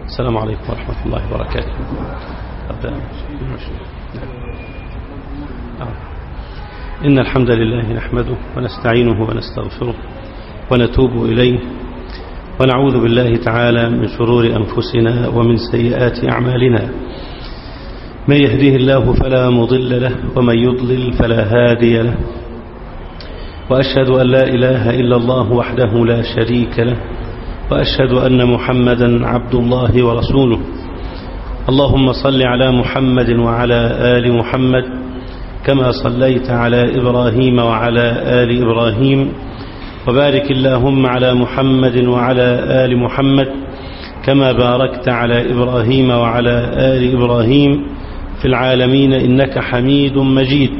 السلام عليكم ورحمة الله وبركاته أبدأ إن الحمد لله نحمده ونستعينه ونستغفره ونتوب إليه ونعوذ بالله تعالى من شرور أنفسنا ومن سيئات أعمالنا من يهديه الله فلا مضل له ومن يضلل فلا هادي له وأشهد أن لا إله إلا الله وحده لا شريك له وأشهد أن محمدا عبد الله ورسوله اللهم صل على محمد وعلى آل محمد كما صليت على إبراهيم وعلى آل إبراهيم وبارك اللهم على محمد وعلى آل محمد كما باركت على إبراهيم وعلى آل إبراهيم في العالمين إنك حميد مجيد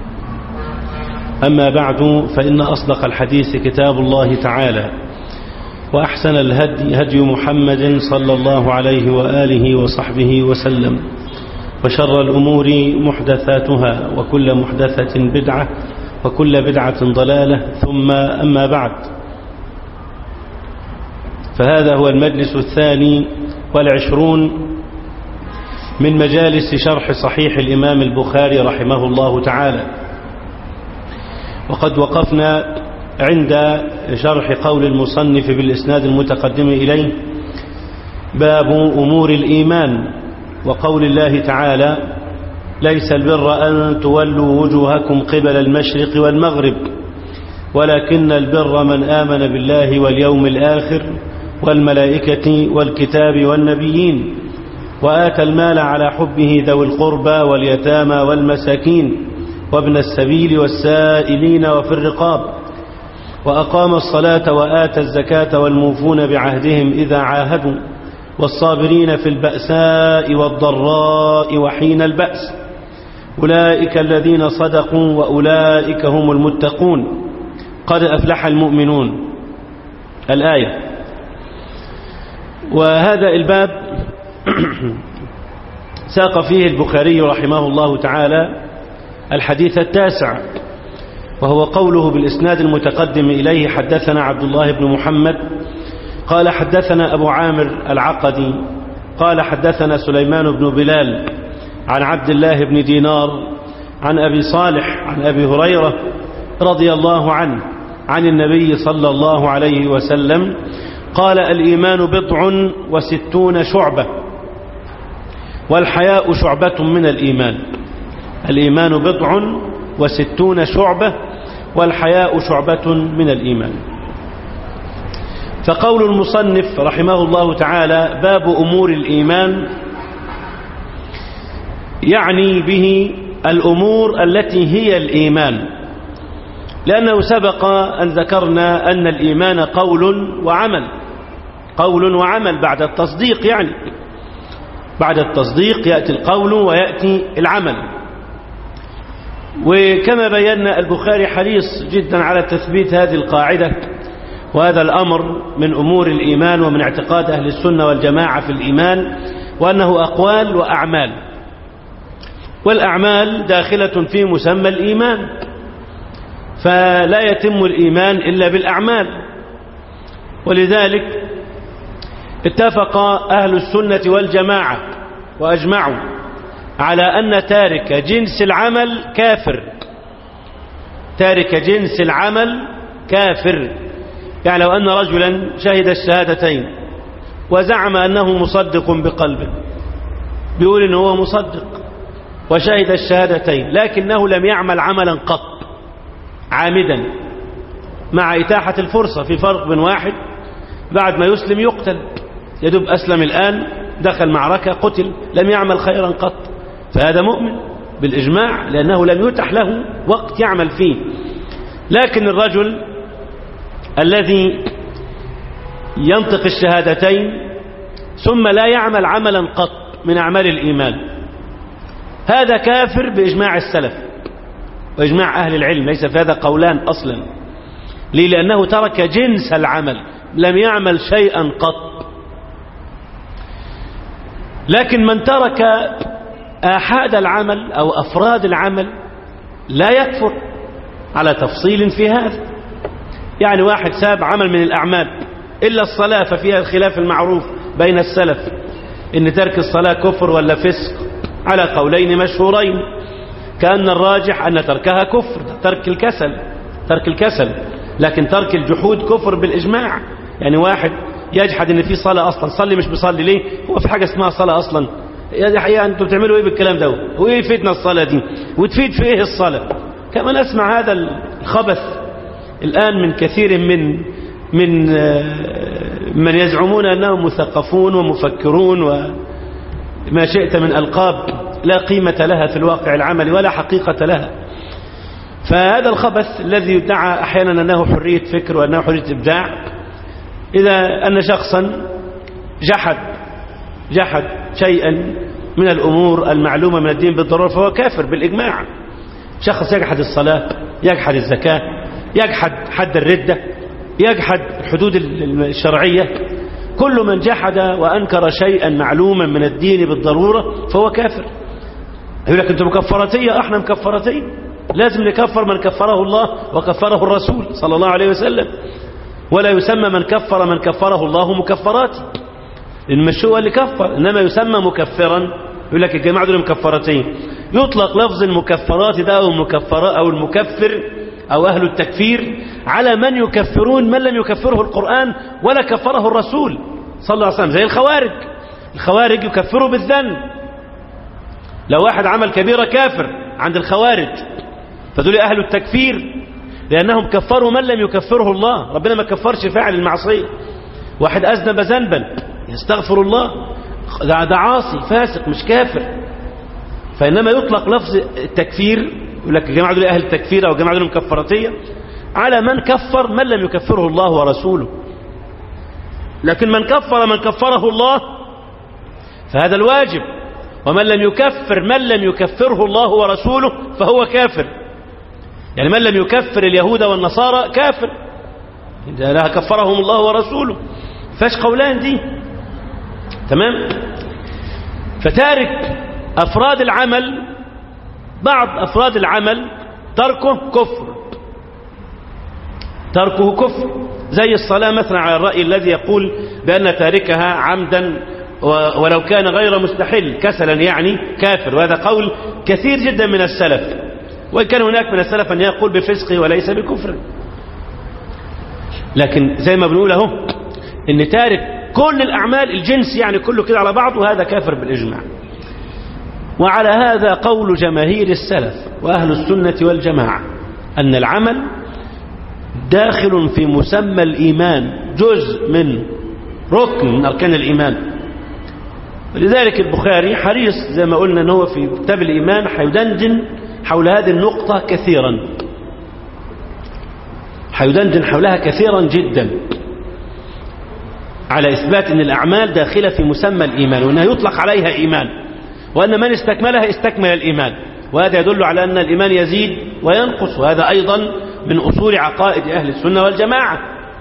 أما بعد فإن أصدق الحديث كتاب الله تعالى وأحسن الهدي هدي محمد صلى الله عليه وآله وصحبه وسلم وشر الأمور محدثاتها وكل محدثة بدعة وكل بدعة ضلالة ثم أما بعد فهذا هو المجلس الثاني والعشرون من مجالس شرح صحيح الإمام البخاري رحمه الله تعالى وقد وقفنا عند شرح قول المصنف بالإسناد المتقدم إليه باب أمور الإيمان وقول الله تعالى ليس البر أن تولوا وجوهكم قبل المشرق والمغرب ولكن البر من آمن بالله واليوم الآخر والملائكة والكتاب والنبيين وآتى المال على حبه ذوي القربى واليتامى والمساكين وابن السبيل والسائلين وفي الرقاب وأقام الصلاة وآتى الزكاة والموفون بعهدهم إذا عاهدوا والصابرين في البأساء والضراء وحين البأس أولئك الذين صدقوا وأولئك هم المتقون قد أفلح المؤمنون الآية وهذا الباب ساق فيه البخاري رحمه الله تعالى الحديث التاسع وهو قوله بالإسناد المتقدم إليه حدثنا عبد الله بن محمد قال حدثنا أبو عامر العقدي قال حدثنا سليمان بن بلال عن عبد الله بن دينار عن أبي صالح عن أبي هريرة رضي الله عنه عن النبي صلى الله عليه وسلم قال الإيمان بضع وستون شعبة والحياء شعبة من الإيمان الإيمان بضع وستون شعبة والحياء شعبة من الإيمان فقول المصنف رحمه الله تعالى باب أمور الإيمان يعني به الأمور التي هي الإيمان لأنه سبق أن ذكرنا أن الإيمان قول وعمل قول وعمل بعد التصديق يعني بعد التصديق يأتي القول ويأتي العمل وكما بينا البخاري حريص جدا على تثبيت هذه القاعدة وهذا الأمر من أمور الإيمان ومن اعتقاد أهل السنة والجماعة في الإيمان وأنه أقوال وأعمال والأعمال داخلة في مسمى الإيمان فلا يتم الإيمان إلا بالأعمال ولذلك اتفق أهل السنة والجماعة وأجمعوا على أن تارك جنس العمل كافر تارك جنس العمل كافر يعني لو أن رجلا شهد الشهادتين وزعم أنه مصدق بقلبه بيقول أنه هو مصدق وشهد الشهادتين لكنه لم يعمل عملا قط عامدا مع إتاحة الفرصة في فرق بين واحد بعد ما يسلم يقتل يدب أسلم الآن دخل معركة قتل لم يعمل خيرا قط فهذا مؤمن بالإجماع لأنه لم يتح له وقت يعمل فيه لكن الرجل الذي ينطق الشهادتين ثم لا يعمل عملا قط من أعمال الإيمان هذا كافر بإجماع السلف وإجماع أهل العلم ليس في هذا قولان أصلا ليه لأنه ترك جنس العمل لم يعمل شيئا قط لكن من ترك آحاد العمل أو أفراد العمل لا يكفر على تفصيل في هذا يعني واحد ساب عمل من الأعمال إلا الصلاة ففيها الخلاف المعروف بين السلف إن ترك الصلاة كفر ولا فسق على قولين مشهورين كأن الراجح أن تركها كفر ترك الكسل ترك الكسل لكن ترك الجحود كفر بالإجماع يعني واحد يجحد ان في صلاة اصلا صلي مش بيصلي ليه هو في حاجة اسمها صلاة اصلا يا حقيقة انتوا بتعملوا ايه بالكلام ده وايه فيتنا الصلاة دي وتفيد في ايه الصلاة كما نسمع هذا الخبث الان من كثير من من من يزعمون انهم مثقفون ومفكرون وما شئت من القاب لا قيمة لها في الواقع العملي ولا حقيقة لها فهذا الخبث الذي يدعى احيانا انه حرية فكر وانه حرية ابداع إذا أن شخصا جحد جحد شيئا من الأمور المعلومة من الدين بالضرورة فهو كافر بالإجماع شخص يجحد الصلاة يجحد الزكاة يجحد حد الردة يجحد الحدود الشرعية كل من جحد وأنكر شيئا معلوما من الدين بالضرورة فهو كافر يقول لك أنت مكفرتية احنا مكفرتية لازم نكفر من كفره الله وكفره الرسول صلى الله عليه وسلم ولا يسمى من كفر من كفره الله مكفرات لأن مش هو اللي كفر إنما يسمى مكفرا يقول لك الجماعة دول مكفرتين يطلق لفظ المكفرات ده أو المكفر أو المكفر أو أهل التكفير على من يكفرون من لم يكفره القرآن ولا كفره الرسول صلى الله عليه وسلم زي الخوارج الخوارج يكفروا بالذنب لو واحد عمل كبيرة كافر عند الخوارج فدول أهل التكفير لأنهم كفروا من لم يكفره الله ربنا ما كفرش فاعل المعصية واحد أذنب ذنبا يستغفر الله ده, ده عاصي فاسق مش كافر فإنما يطلق لفظ التكفير يقول لك الجماعة دول أهل التكفير أو الجماعة دول مكفرتية على من كفر من لم يكفره الله ورسوله لكن من كفر من كفره الله فهذا الواجب ومن لم يكفر من لم يكفره الله ورسوله فهو كافر يعني من لم يكفر اليهود والنصارى كافر إذا لا كفرهم الله ورسوله فاش قولان دي تمام فتارك أفراد العمل بعض أفراد العمل تركه كفر تركه كفر زي الصلاة مثلا على الرأي الذي يقول بأن تاركها عمدا ولو كان غير مستحل كسلا يعني كافر وهذا قول كثير جدا من السلف وإن كان هناك من السلف أن يقول بفسقه وليس بكفر لكن زي ما بنقول اهو ان تارك كل الأعمال الجنس يعني كله كده على بعضه هذا كافر بالإجماع وعلى هذا قول جماهير السلف وأهل السنة والجماعة أن العمل داخل في مسمى الإيمان جزء من ركن من أركان الإيمان ولذلك البخاري حريص زي ما قلنا أنه في كتاب الإيمان حيدندن حول هذه النقطة كثيرا حيدندن حولها كثيرا جدا على إثبات أن الأعمال داخلة في مسمى الإيمان وأنها يطلق عليها إيمان وأن من استكملها استكمل الإيمان وهذا يدل على أن الإيمان يزيد وينقص وهذا أيضا من أصول عقائد أهل السنة والجماعة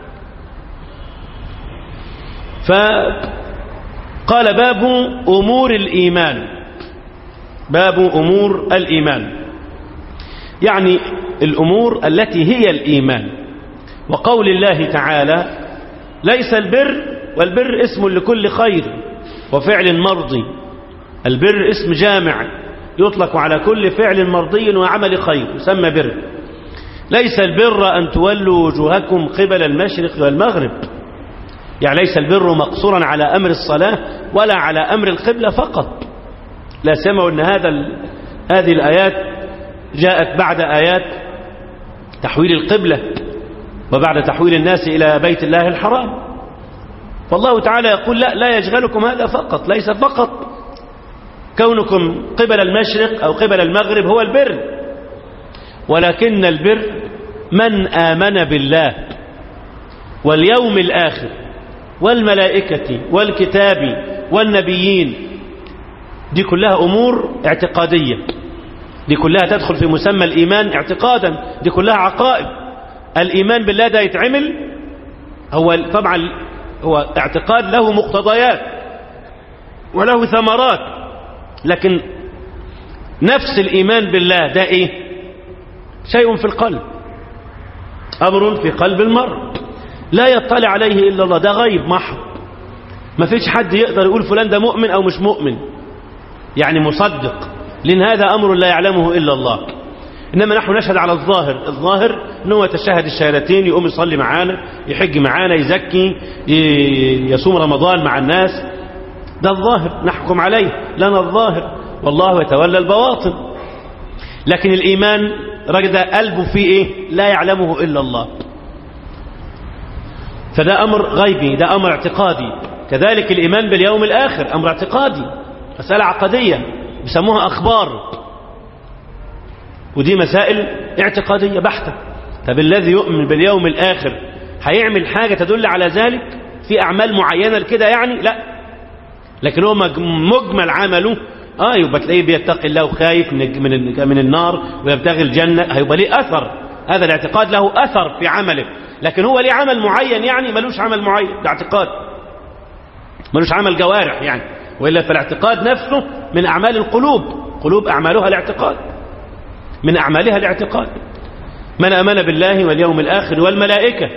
فقال باب أمور الإيمان باب أمور الإيمان يعني الأمور التي هي الإيمان وقول الله تعالى ليس البر والبر اسم لكل خير وفعل مرضي البر اسم جامع يطلق على كل فعل مرضي وعمل خير يسمى بر ليس البر أن تولوا وجوهكم قبل المشرق والمغرب يعني ليس البر مقصورا على أمر الصلاة ولا على أمر القبلة فقط لا سمعوا أن هذا هذه الآيات جاءت بعد آيات تحويل القبلة وبعد تحويل الناس إلى بيت الله الحرام فالله تعالى يقول لا لا يشغلكم هذا فقط ليس فقط كونكم قبل المشرق أو قبل المغرب هو البر ولكن البر من آمن بالله واليوم الآخر والملائكة والكتاب والنبيين دي كلها أمور اعتقادية دي كلها تدخل في مسمى الإيمان اعتقادا دي كلها عقائد الإيمان بالله ده يتعمل هو طبعا هو اعتقاد له مقتضيات وله ثمرات لكن نفس الإيمان بالله ده إيه شيء في القلب أمر في قلب المرء لا يطلع عليه إلا الله ده غيب محض ما فيش حد يقدر يقول فلان ده مؤمن أو مش مؤمن يعني مصدق لأن هذا أمر لا يعلمه إلا الله إنما نحن نشهد على الظاهر الظاهر أنه يتشهد الشهادتين يقوم يصلي معانا يحج معانا يزكي يصوم رمضان مع الناس ده الظاهر نحكم عليه لنا الظاهر والله يتولى البواطن لكن الإيمان رجد قلبه فيه إيه لا يعلمه إلا الله فده أمر غيبي ده أمر اعتقادي كذلك الإيمان باليوم الآخر أمر اعتقادي مسألة عقدية بيسموها أخبار ودي مسائل اعتقادية بحتة طب الذي يؤمن باليوم الآخر هيعمل حاجة تدل على ذلك في أعمال معينة كده يعني لا لكن هو مجمل عمله اه يبقى تلاقيه بيتقي الله وخايف من من من النار ويبتغي الجنة هيبقى ليه أثر هذا الاعتقاد له أثر في عمله لكن هو ليه عمل معين يعني ملوش عمل معين ده اعتقاد ملوش عمل جوارح يعني وإلا فالاعتقاد نفسه من أعمال القلوب قلوب أعمالها الاعتقاد من أعمالها الاعتقاد من أمن بالله واليوم الآخر والملائكة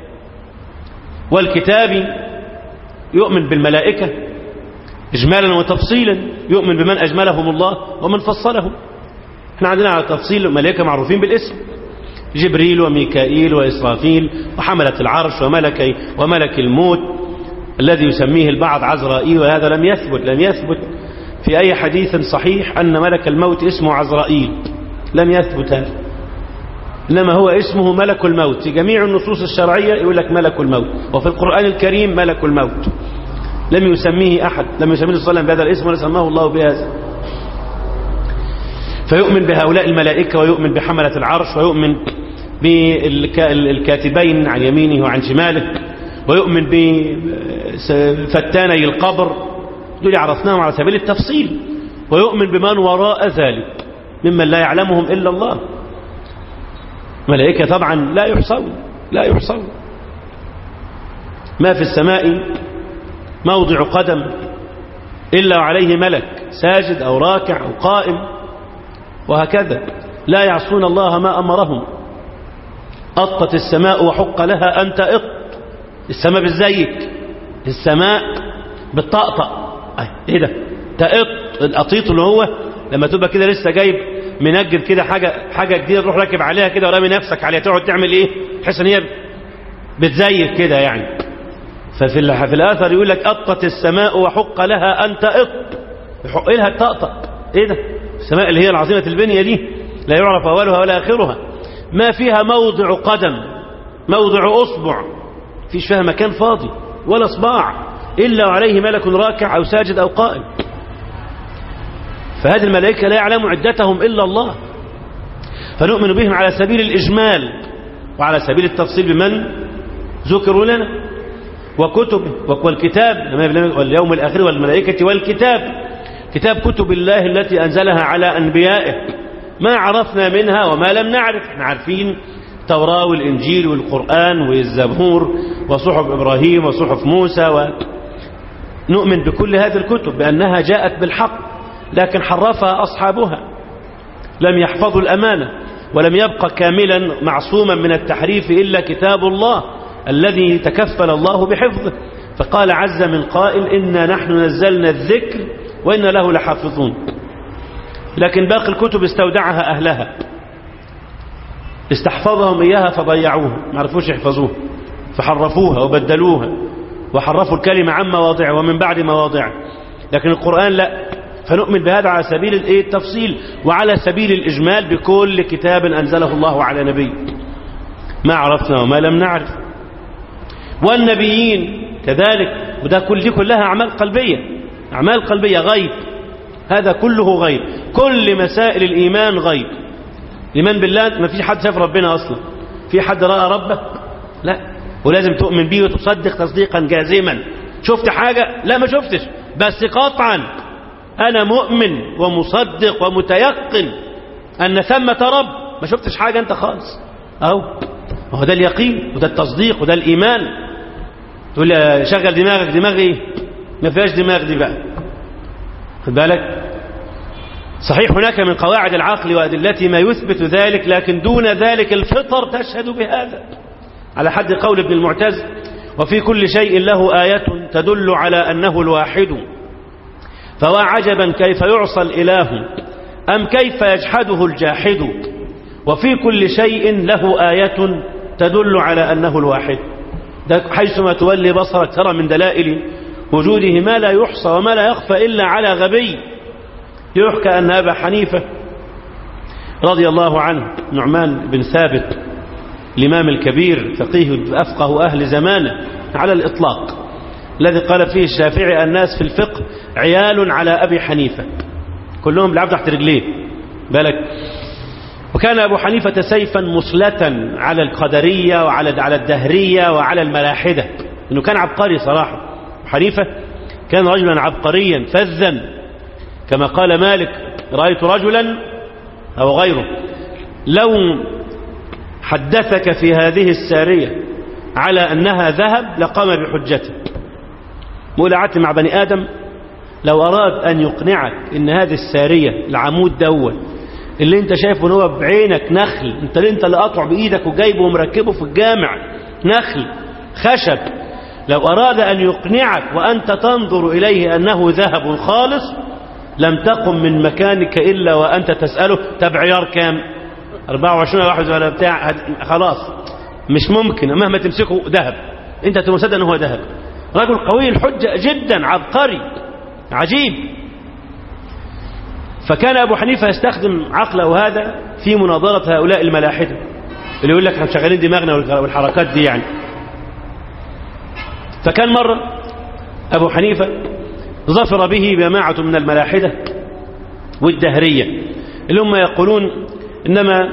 والكتاب يؤمن بالملائكة إجمالا وتفصيلا يؤمن بمن أجملهم الله ومن فصلهم احنا عندنا على تفصيل ملائكة معروفين بالاسم جبريل وميكائيل وإسرافيل وحملة العرش وملك وملك الموت الذي يسميه البعض عزرائيل وهذا لم يثبت لم يثبت في أي حديث صحيح أن ملك الموت اسمه عزرائيل لم يثبت هذا إنما هو اسمه ملك الموت في جميع النصوص الشرعية يقول لك ملك الموت وفي القرآن الكريم ملك الموت لم يسميه أحد لم يسميه صلى الله عليه وسلم بهذا الاسم ولا سماه الله بهذا فيؤمن بهؤلاء الملائكة ويؤمن بحملة العرش ويؤمن بالكاتبين عن يمينه وعن شماله ويؤمن بفتاني القبر دول عرفناهم على سبيل التفصيل ويؤمن بمن وراء ذلك ممن لا يعلمهم إلا الله ملائكة طبعا لا يحصون لا يحصون ما في السماء موضع قدم إلا وعليه ملك ساجد أو راكع أو قائم وهكذا لا يعصون الله ما أمرهم أطت السماء وحق لها أن تأط السماء بالزيك السماء بالطقطق ايه ده تأط القطيط اللي هو لما تبقى كده لسه جايب منجد كده حاجة حاجة جديدة تروح راكب عليها كده ورامي نفسك عليها تقعد تعمل ايه تحس ان هي بتزيك كده يعني ففي في الاثر يقول لك أطت السماء وحق لها أن تأط يحق لها الطقطق ايه ده السماء اللي هي العظيمة البنية دي لا يعرف أولها ولا آخرها ما فيها موضع قدم موضع أصبع فيش فيها مكان فاضي ولا صباع إلا وعليه ملك راكع أو ساجد أو قائم فهذه الملائكة لا يعلم عدتهم إلا الله فنؤمن بهم على سبيل الإجمال وعلى سبيل التفصيل بمن ذكروا لنا وكتبه والكتاب واليوم الآخر والملائكة والكتاب كتاب كتب الله التي أنزلها على أنبيائه ما عرفنا منها وما لم نعرف احنا عارفين التوراة والإنجيل والقرآن والزبور وصحف إبراهيم وصحف موسى ونؤمن بكل هذه الكتب بأنها جاءت بالحق لكن حرفها أصحابها لم يحفظوا الأمانة ولم يبقى كاملا معصوما من التحريف إلا كتاب الله الذي تكفل الله بحفظه فقال عز من قائل إنا نحن نزلنا الذكر وإن له لحافظون لكن باقي الكتب استودعها أهلها استحفظهم إياها فضيعوها ما عرفوش يحفظوها فحرفوها وبدلوها وحرفوا الكلمة عن مواضعها ومن بعد مواضعها لكن القرآن لا فنؤمن بهذا على سبيل التفصيل وعلى سبيل الإجمال بكل كتاب أنزله الله على نبي ما عرفنا وما لم نعرف والنبيين كذلك وده كل دي كلها أعمال قلبية أعمال قلبية غيب هذا كله غيب كل مسائل الإيمان غيب الإيمان بالله ما فيش حد شاف ربنا أصلا في حد رأى ربه لا ولازم تؤمن به وتصدق تصديقا جازما شفت حاجة لا ما شفتش بس قطعا أنا مؤمن ومصدق ومتيقن أن ثمة رب ما شفتش حاجة أنت خالص أهو هو ده اليقين وده التصديق وده الإيمان تقول لي شغل دماغك دماغ إيه ما فيهاش دماغ دي بقى خد بالك صحيح هناك من قواعد العقل وأدلته ما يثبت ذلك لكن دون ذلك الفطر تشهد بهذا على حد قول ابن المعتز وفي كل شيء له آية تدل على أنه الواحد فوا عجبا كيف يعصى الإله أم كيف يجحده الجاحد وفي كل شيء له آية تدل على أنه الواحد ده حيثما تولي بصرك ترى من دلائل وجوده ما لا يحصى وما لا يخفى إلا على غبي يحكى أن أبا حنيفة رضي الله عنه نعمان بن ثابت الإمام الكبير فقيه أفقه أهل زمانه على الإطلاق الذي قال فيه الشافعي الناس في الفقه عيال على أبي حنيفة كلهم بيلعبوا تحت رجليه بالك وكان أبو حنيفة سيفا مسلة على القدرية وعلى على الدهرية وعلى الملاحدة إنه كان عبقري صراحة أبو حنيفة كان رجلا عبقريا فذا كما قال مالك رأيت رجلا أو غيره لو حدثك في هذه السارية على أنها ذهب لقام بحجته قعدت مع بني آدم لو أراد أن يقنعك إن هذه السارية العمود دول اللي انت شايفه ان هو بعينك نخل انت اللي انت اللي قاطعه بايدك وجايبه ومركبه في الجامع نخل خشب لو أراد أن يقنعك وأنت تنظر إليه أنه ذهب خالص لم تقم من مكانك إلا وأنت تسأله تبعيار كام 24 واحد ولا بتاع خلاص مش ممكن مهما تمسكه ذهب انت تمصدق انه هو ذهب رجل قوي الحجة جدا عبقري عجيب فكان أبو حنيفة يستخدم عقله هذا في مناظرة هؤلاء الملاحدة اللي يقول لك احنا شغالين دماغنا والحركات دي يعني فكان مرة أبو حنيفة ظفر به جماعة من الملاحدة والدهرية اللي هم يقولون إنما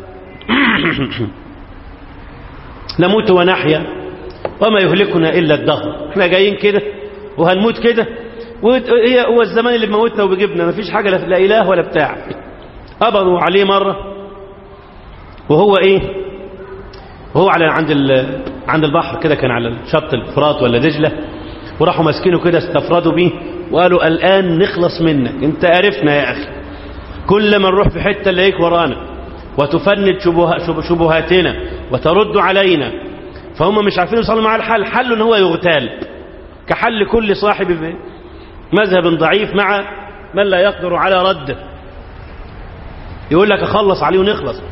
نموت ونحيا وما يهلكنا إلا الدهر احنا جايين كده وهنموت كده وهي هو الزمان اللي بموتنا وبيجيبنا مفيش حاجة لا إله ولا بتاع قبضوا عليه مرة وهو إيه وهو على عند عند البحر كده كان على شط الفرات ولا دجلة وراحوا ماسكينه كده استفردوا بيه وقالوا الآن نخلص منك انت عرفنا يا أخي كل ما نروح في حتة نلاقيك ورانا وتفند شبهاتنا وترد علينا فهم مش عارفين يوصلوا مع الحل حل ان هو يغتال كحل كل صاحب مذهب ضعيف مع من لا يقدر على رده يقول لك اخلص عليه ونخلص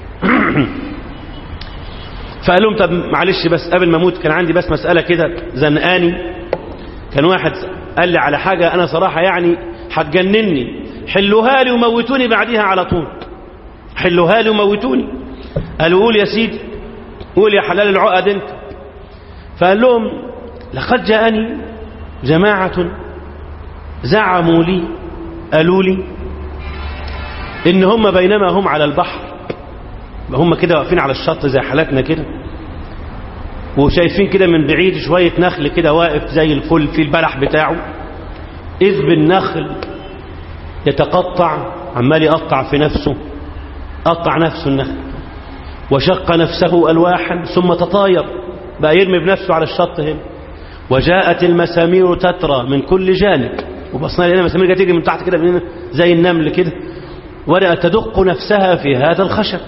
فقال لهم طب معلش بس قبل ما اموت كان عندي بس مسألة كده زنقاني كان واحد قال لي على حاجة انا صراحة يعني هتجنني حلوها لي وموتوني بعديها على طول حلوها لي وموتوني قالوا قول يا سيدي قول يا حلال العقد انت فقال لهم لقد جاءني جماعة زعموا لي قالوا لي ان هم بينما هم على البحر هم كده واقفين على الشط زي حالاتنا كده وشايفين كده من بعيد شوية نخل كده واقف زي الفل في البلح بتاعه إذ بالنخل يتقطع عمال يقطع في نفسه قطع نفسه النخل وشق نفسه ألواحا ثم تطاير بقى يرمي بنفسه على الشط هنا وجاءت المسامير تترى من كل جانب وبصنا لنا مسامير تيجي من تحت كده من زي النمل كده وبدأت تدق نفسها في هذا الخشب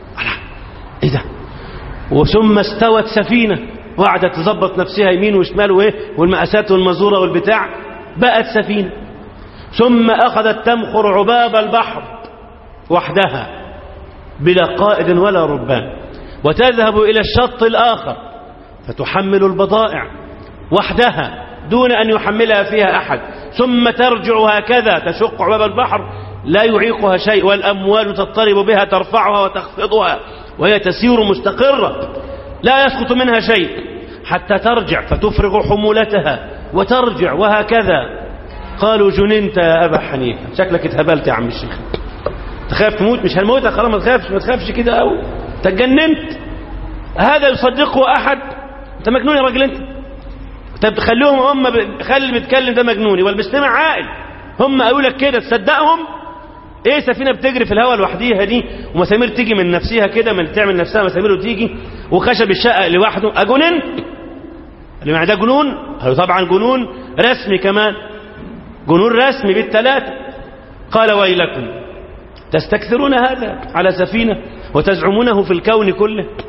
ايه ده وثم استوت سفينة وقعدت تظبط نفسها يمين وشمال وايه والمقاسات والمزورة والبتاع بقت سفينة ثم أخذت تمخر عباب البحر وحدها بلا قائد ولا ربان وتذهب إلى الشط الآخر فتحمل البضائع وحدها دون أن يحملها فيها أحد ثم ترجع هكذا تشق عباب البحر لا يعيقها شيء والأموال تضطرب بها ترفعها وتخفضها وهي تسير مستقرة لا يسقط منها شيء حتى ترجع فتفرغ حمولتها وترجع وهكذا قالوا جننت يا أبا حنيفة شكلك اتهبلت يا عم الشيخ تخاف تموت مش هنموتك خلاص ما تخافش ما تخافش كده قوي تجننت هذا يصدقه أحد انت مجنون يا راجل انت طب تخليهم هم ب... خلي اللي بيتكلم ده مجنوني والمستمع عاقل هم قالوا لك كده تصدقهم ايه سفينه بتجري في الهواء لوحديها دي ومسامير تيجي من نفسها كده من تعمل نفسها مسامير وتيجي وخشب الشقه لوحده اجنن اللي معنى ده جنون هو طبعا جنون رسمي كمان جنون رسمي بالثلاثه قال ويلكم تستكثرون هذا على سفينه وتزعمونه في الكون كله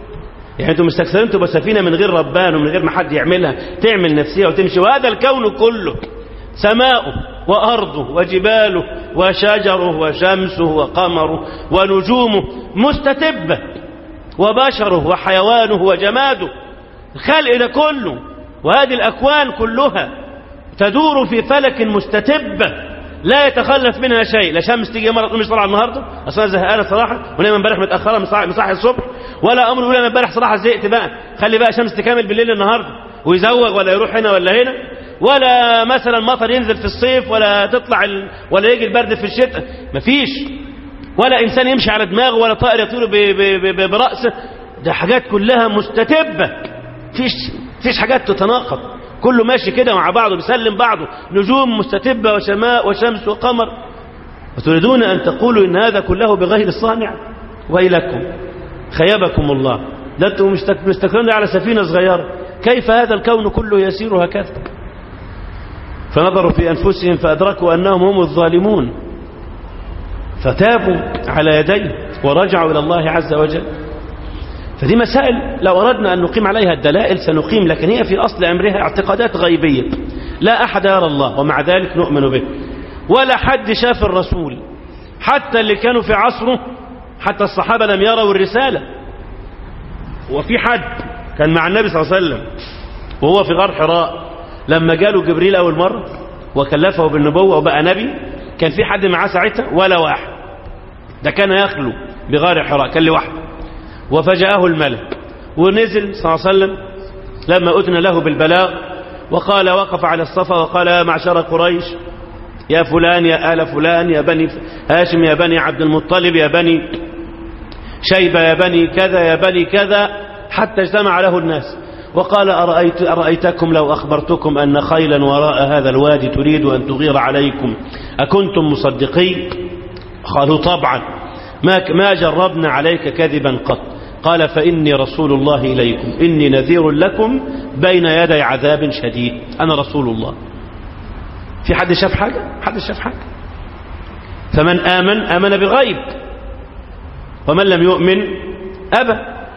يعني انتم مستكثرين تبقى سفينة من غير ربان ومن غير ما حد يعملها تعمل نفسها وتمشي وهذا الكون كله سماؤه وأرضه وجباله وشجره وشمسه وقمره ونجومه مستتبة وبشره وحيوانه وجماده الخلق ده كله وهذه الأكوان كلها تدور في فلك مستتبة لا يتخلف منها شيء لا شمس تيجي مرة مش طالعه النهارده اصلا زهقانه صراحه ونايم امبارح متاخره مصحي الصبح ولا امر ولا امبارح صراحه زهقت بقى خلي بقى شمس تكمل بالليل النهارده ويزوغ ولا يروح هنا ولا هنا ولا مثلا مطر ينزل في الصيف ولا تطلع ال... ولا يجي البرد في الشتاء مفيش ولا انسان يمشي على دماغه ولا طائر يطير ب... ب... ب... براسه ده حاجات كلها مستتبه فيش فيش حاجات تتناقض كله ماشي كده مع بعضه بيسلم بعضه نجوم مستتبة وشماء وشمس وقمر وتريدون أن تقولوا إن هذا كله بغير الصانع ويلكم خيبكم الله ده أنتم مستكرون على سفينة صغيرة كيف هذا الكون كله يسير هكذا فنظروا في أنفسهم فأدركوا أنهم هم الظالمون فتابوا على يديه ورجعوا إلى الله عز وجل فدي مسائل لو أردنا أن نقيم عليها الدلائل سنقيم لكن هي في أصل أمرها اعتقادات غيبية لا أحد يرى الله ومع ذلك نؤمن به ولا حد شاف الرسول حتى اللي كانوا في عصره حتى الصحابة لم يروا الرسالة وفي حد كان مع النبي صلى الله عليه وسلم وهو في غار حراء لما جاله جبريل أول مرة وكلفه بالنبوة وبقى نبي كان في حد معاه ساعتها ولا واحد ده كان يخلو بغار حراء كان لوحده وفجأه الملك ونزل صلى الله عليه وسلم لما أذن له بالبلاغ وقال وقف على الصفا وقال يا معشر قريش يا فلان يا آل فلان يا بني هاشم يا بني عبد المطلب يا بني شيبة يا بني كذا يا بني كذا حتى اجتمع له الناس وقال أرأيت أرأيتكم لو أخبرتكم أن خيلا وراء هذا الوادي تريد أن تغير عليكم أكنتم مصدقين قالوا طبعا ما ما جربنا عليك كذبا قط قال فإني رسول الله إليكم إني نذير لكم بين يدي عذاب شديد أنا رسول الله في حد شاف حاجة حد شاف حاجة فمن آمن آمن بغيب ومن لم يؤمن أبى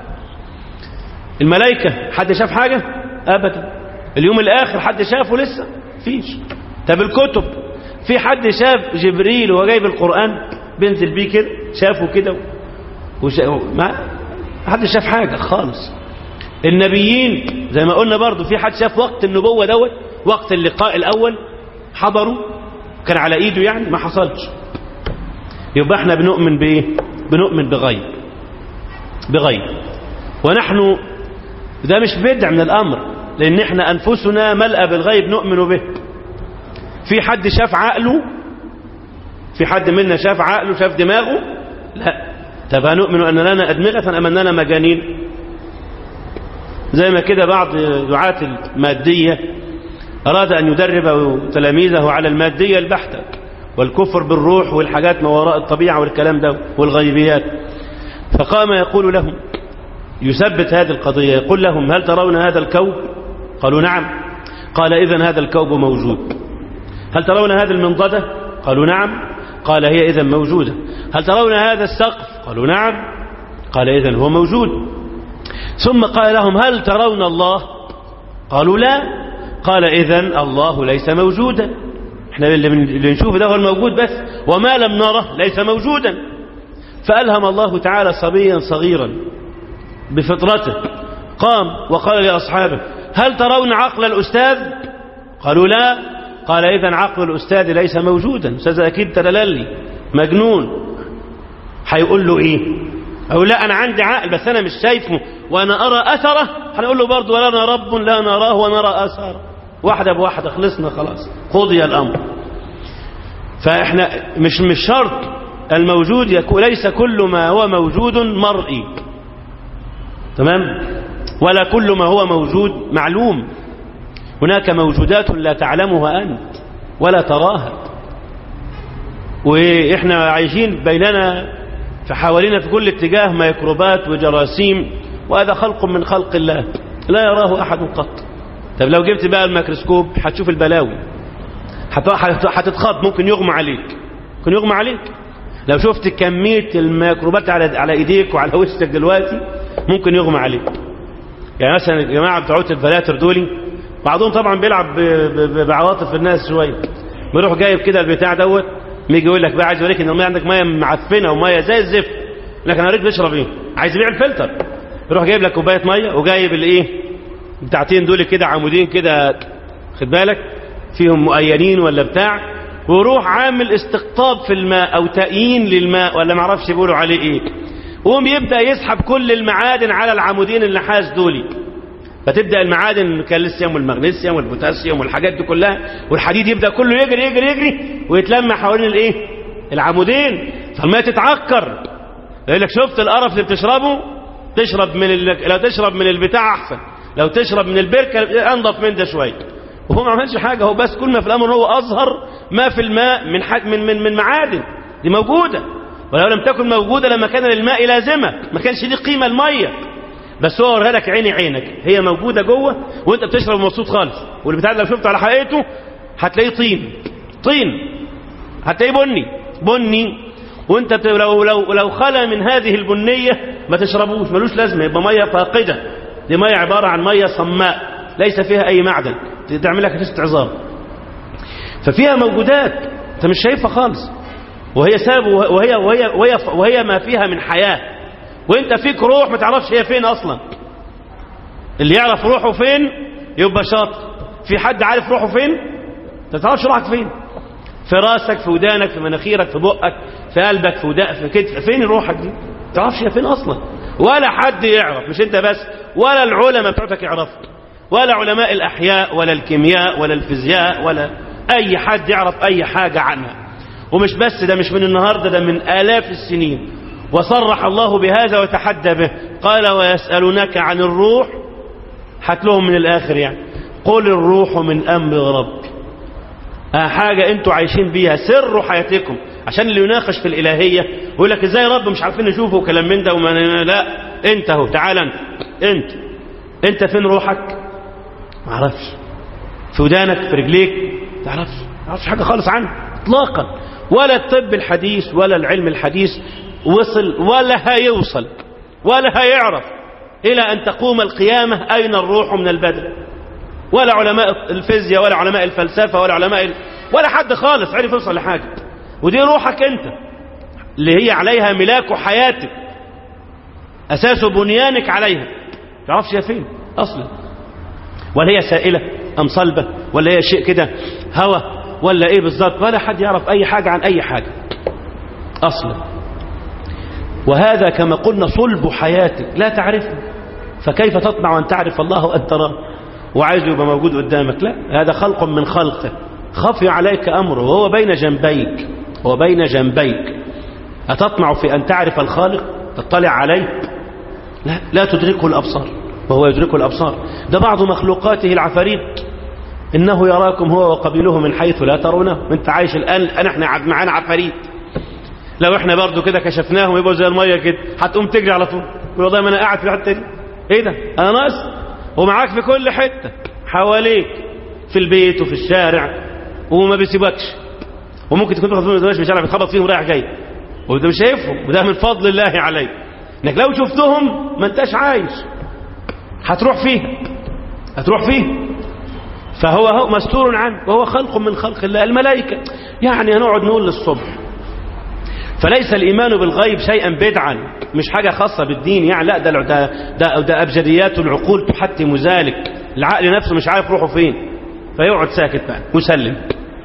الملائكة حد شاف حاجة أبدا اليوم الآخر حد شافه لسه فيش طب الكتب في حد شاف جبريل وهو جايب القرآن بينزل بيه كده شافه كده وش... ما حد شاف حاجة خالص النبيين زي ما قلنا برضو في حد شاف وقت النبوة دوت وقت اللقاء الأول حضروا كان على ايده يعني ما حصلش يبقى احنا بنؤمن بايه بنؤمن بغيب بغيب ونحن ده مش بدع من الامر لان احنا انفسنا ملأى بالغيب نؤمن به في حد شاف عقله في حد منا شاف عقله شاف دماغه لا طب هنؤمن ان لنا ادمغه ام اننا مجانين زي ما كده بعض دعاة الماديه أراد أن يدرب تلاميذه على المادية البحتة والكفر بالروح والحاجات ما وراء الطبيعة والكلام ده والغيبيات فقام يقول لهم يثبت هذه القضية يقول لهم هل ترون هذا الكوب قالوا نعم قال إذن هذا الكوب موجود هل ترون هذه المنضدة قالوا نعم قال هي إذن موجودة هل ترون هذا السقف قالوا نعم قال إذن هو موجود ثم قال لهم هل ترون الله قالوا لا قال إذن الله ليس موجودا احنا اللي نشوفه ده هو الموجود بس وما لم نره ليس موجودا فألهم الله تعالى صبيا صغيرا بفطرته قام وقال لأصحابه هل ترون عقل الأستاذ قالوا لا قال إذن عقل الأستاذ ليس موجودا أستاذ أكيد تلالي مجنون هيقول له إيه أو لا أنا عندي عقل بس أنا مش شايفه وأنا أرى أثره هنقول له برضه ولنا رب لا نراه ونرى أثاره واحدة بواحدة خلصنا خلاص قضي الأمر فإحنا مش مش شرط الموجود يكون ليس كل ما هو موجود مرئي تمام ولا كل ما هو موجود معلوم هناك موجودات لا تعلمها أنت ولا تراها وإحنا عايشين بيننا فحوالينا في كل اتجاه ميكروبات وجراثيم وهذا خلق من خلق الله لا يراه أحد قط طب لو جبت بقى الميكروسكوب هتشوف البلاوي هتتخض ممكن يغمى عليك ممكن يغمى عليك لو شفت كمية الميكروبات على على ايديك وعلى وشك دلوقتي ممكن يغمى عليك يعني مثلا الجماعة بتوع الفلاتر دولي بعضهم طبعا بيلعب ب- ب- بعواطف الناس شوية بيروح جايب كده البتاع دوت يجي يقول لك بقى عايز اوريك ان الميه عندك ميه معفنه وميه زي الزفت لكن انا اوريك بشرب ايه عايز يبيع الفلتر يروح جايب لك كوبايه ميه وجايب الايه بتاعتين دول كده عمودين كده خد بالك فيهم مؤينين ولا بتاع ويروح عامل استقطاب في الماء او تأيين للماء ولا معرفش بيقولوا عليه ايه وقوم يبدأ يسحب كل المعادن على العمودين النحاس دولي فتبدأ المعادن الكالسيوم والمغنيسيوم والبوتاسيوم والحاجات دي كلها والحديد يبدأ كله يجري يجري يجري ويتلمع حوالين الايه العمودين فالماء تتعكر يقول لك شفت القرف اللي بتشربه تشرب من ال... لو تشرب من البتاع احسن لو تشرب من البركه انضف من ده شويه وهو ما عملش حاجه هو بس كل ما في الامر هو اظهر ما في الماء من حد من من من معادن دي موجوده ولو لم تكن موجوده لما كان للماء لازمه ما كانش ليه قيمه الميه بس هو وريها لك عيني عينك هي موجوده جوه وانت بتشرب مبسوط خالص والبتاع لو شفته على حقيقته هتلاقيه طين طين هتلاقيه بني بني وانت بت... لو لو لو خلى من هذه البنيه ما تشربوش ملوش لازمه يبقى ميه فاقده دي ميه عباره عن ميه صماء ليس فيها اي معدن تعمل لك كيسه عظام ففيها موجودات انت مش شايفها خالص وهي سبب وهي وهي وهي وهي ما فيها من حياه وانت فيك روح ما تعرفش هي فين اصلا اللي يعرف روحه فين يبقى شاطر في حد عارف روحه فين انت ما تعرفش روحك فين في راسك في ودانك في مناخيرك في بقك في قلبك في وداء في كتفك فين روحك دي ما تعرفش هي فين اصلا ولا حد يعرف مش انت بس ولا العلماء بتوعتك يعرفوا ولا علماء الاحياء ولا الكيمياء ولا الفيزياء ولا اي حد يعرف اي حاجه عنها ومش بس ده مش من النهارده ده من الاف السنين وصرح الله بهذا وتحدى به قال ويسالونك عن الروح هات لهم من الاخر يعني قل الروح من امر ربي آه حاجة انتوا عايشين بيها سر حياتكم عشان اللي يناقش في الإلهية يقول لك ازاي رب مش عارفين نشوفه وكلام من ده وما لا انت اهو تعال انت انت انت فين روحك ما اعرفش في ودانك في رجليك ما تعرفش ما تعرفش حاجة خالص عنه اطلاقا ولا الطب الحديث ولا العلم الحديث وصل ولا هيوصل ولا هيعرف إلى أن تقوم القيامة أين الروح من البدن ولا علماء الفيزياء ولا علماء الفلسفة ولا علماء ال... ولا حد خالص عرف يوصل لحاجة ودي روحك أنت اللي هي عليها ملاك حياتك أساس بنيانك عليها تعرفش هي فين أصلا ولا هي سائلة أم صلبة ولا هي شيء كده هوى ولا إيه بالظبط ولا حد يعرف أي حاجة عن أي حاجة أصلا وهذا كما قلنا صلب حياتك لا تعرفه فكيف تطمع أن تعرف الله وأن تراه وعايزه يبقى موجود قدامك لا هذا خلق من خلقه خفي عليك أمره وهو بين جنبيك هو بين جنبيك أتطمع في أن تعرف الخالق تطلع عليه لا, لا تدركه الأبصار وهو يدركه الأبصار ده بعض مخلوقاته العفاريت إنه يراكم هو وقبيله من حيث لا ترونه انت عايش الآن الآن احنا معانا عفاريت لو احنا برضو كده كشفناهم يبقوا زي المية كده هتقوم تجري على طول والله ما انا قاعد في الحته دي ايه ده انا ناقص ومعاك في كل حته حواليك في البيت وفي الشارع وما بيسيبكش وممكن تكون تخبط فيهم في الشارع بتخبط فيهم رايح جاي وده مش شايفهم وده من فضل الله عليك انك لو شفتهم ما انتش عايش هتروح فيه هتروح فيه فهو هو مستور عنه وهو خلق من خلق الله الملائكة يعني هنقعد نقول للصبح فليس الإيمان بالغيب شيئا بدعا مش حاجة خاصة بالدين يعني لا ده ده ده, ده أبجديات العقول تحتم ذلك العقل نفسه مش عارف روحه فين فيقعد ساكت بقى مسلم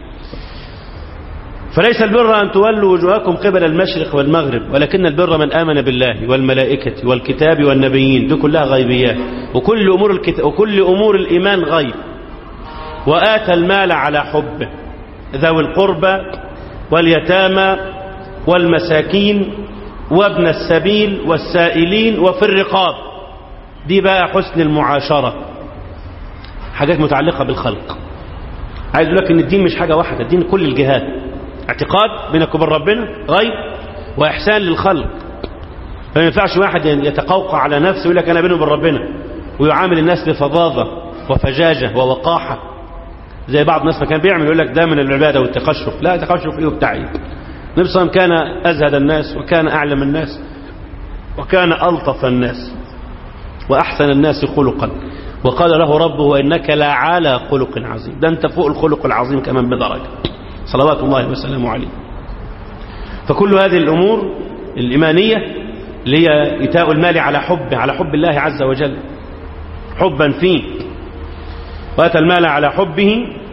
فليس البر أن تولوا وجوهكم قبل المشرق والمغرب ولكن البر من آمن بالله والملائكة والكتاب والنبيين دي كلها غيبيات وكل أمور, الكتاب وكل أمور الإيمان غيب وآتى المال على حبه ذوي القربى واليتامى والمساكين وابن السبيل والسائلين وفي الرقاب دي بقى حسن المعاشرة حاجات متعلقة بالخلق عايز اقول لك ان الدين مش حاجة واحدة الدين كل الجهات اعتقاد بينك وبين ربنا غيب واحسان للخلق فما ينفعش واحد يتقوقع على نفسه ويقول لك انا بينه وبين ربنا ويعامل الناس بفظاظة وفجاجة ووقاحة زي بعض الناس ما كان بيعمل يقول لك ده من العبادة والتقشف لا تقشف ايه وبتاعي النبي صلى الله عليه وسلم كان أزهد الناس وكان أعلم الناس وكان ألطف الناس وأحسن الناس خلقا وقال له ربه وإنك لا على خلق عظيم ده أنت فوق الخلق العظيم كمان بدرجة صلوات الله وسلامه عليه فكل هذه الأمور الإيمانية اللي هي إيتاء المال على حب على حب الله عز وجل حبا فيه وأتى المال على حبه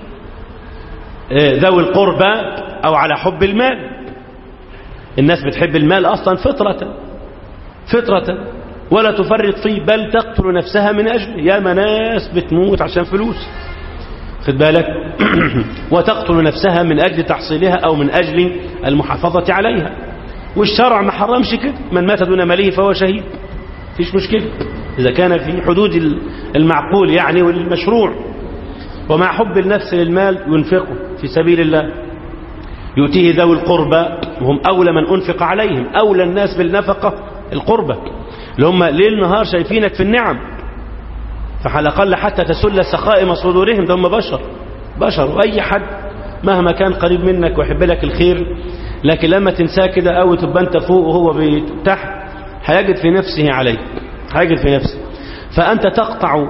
ذوي القربى أو على حب المال الناس بتحب المال أصلا فطرة فطرة ولا تفرط فيه بل تقتل نفسها من أجله يا ناس بتموت عشان فلوس خد بالك وتقتل نفسها من أجل تحصيلها أو من أجل المحافظة عليها والشرع ما حرمش كده من مات دون ماله فهو شهيد فيش مشكلة إذا كان في حدود المعقول يعني والمشروع ومع حب النفس للمال ينفقه في سبيل الله يؤتيه ذوي القربى وهم أولى من أنفق عليهم أولى الناس بالنفقة القربى اللي هم ليل نهار شايفينك في النعم فعلى الأقل حتى تسل سخائم صدورهم ده هم بشر بشر وأي حد مهما كان قريب منك ويحب لك الخير لكن لما تنساه كده أو تبقى أنت فوق وهو تحت هيجد في نفسه عليك هيجد في نفسه فأنت تقطع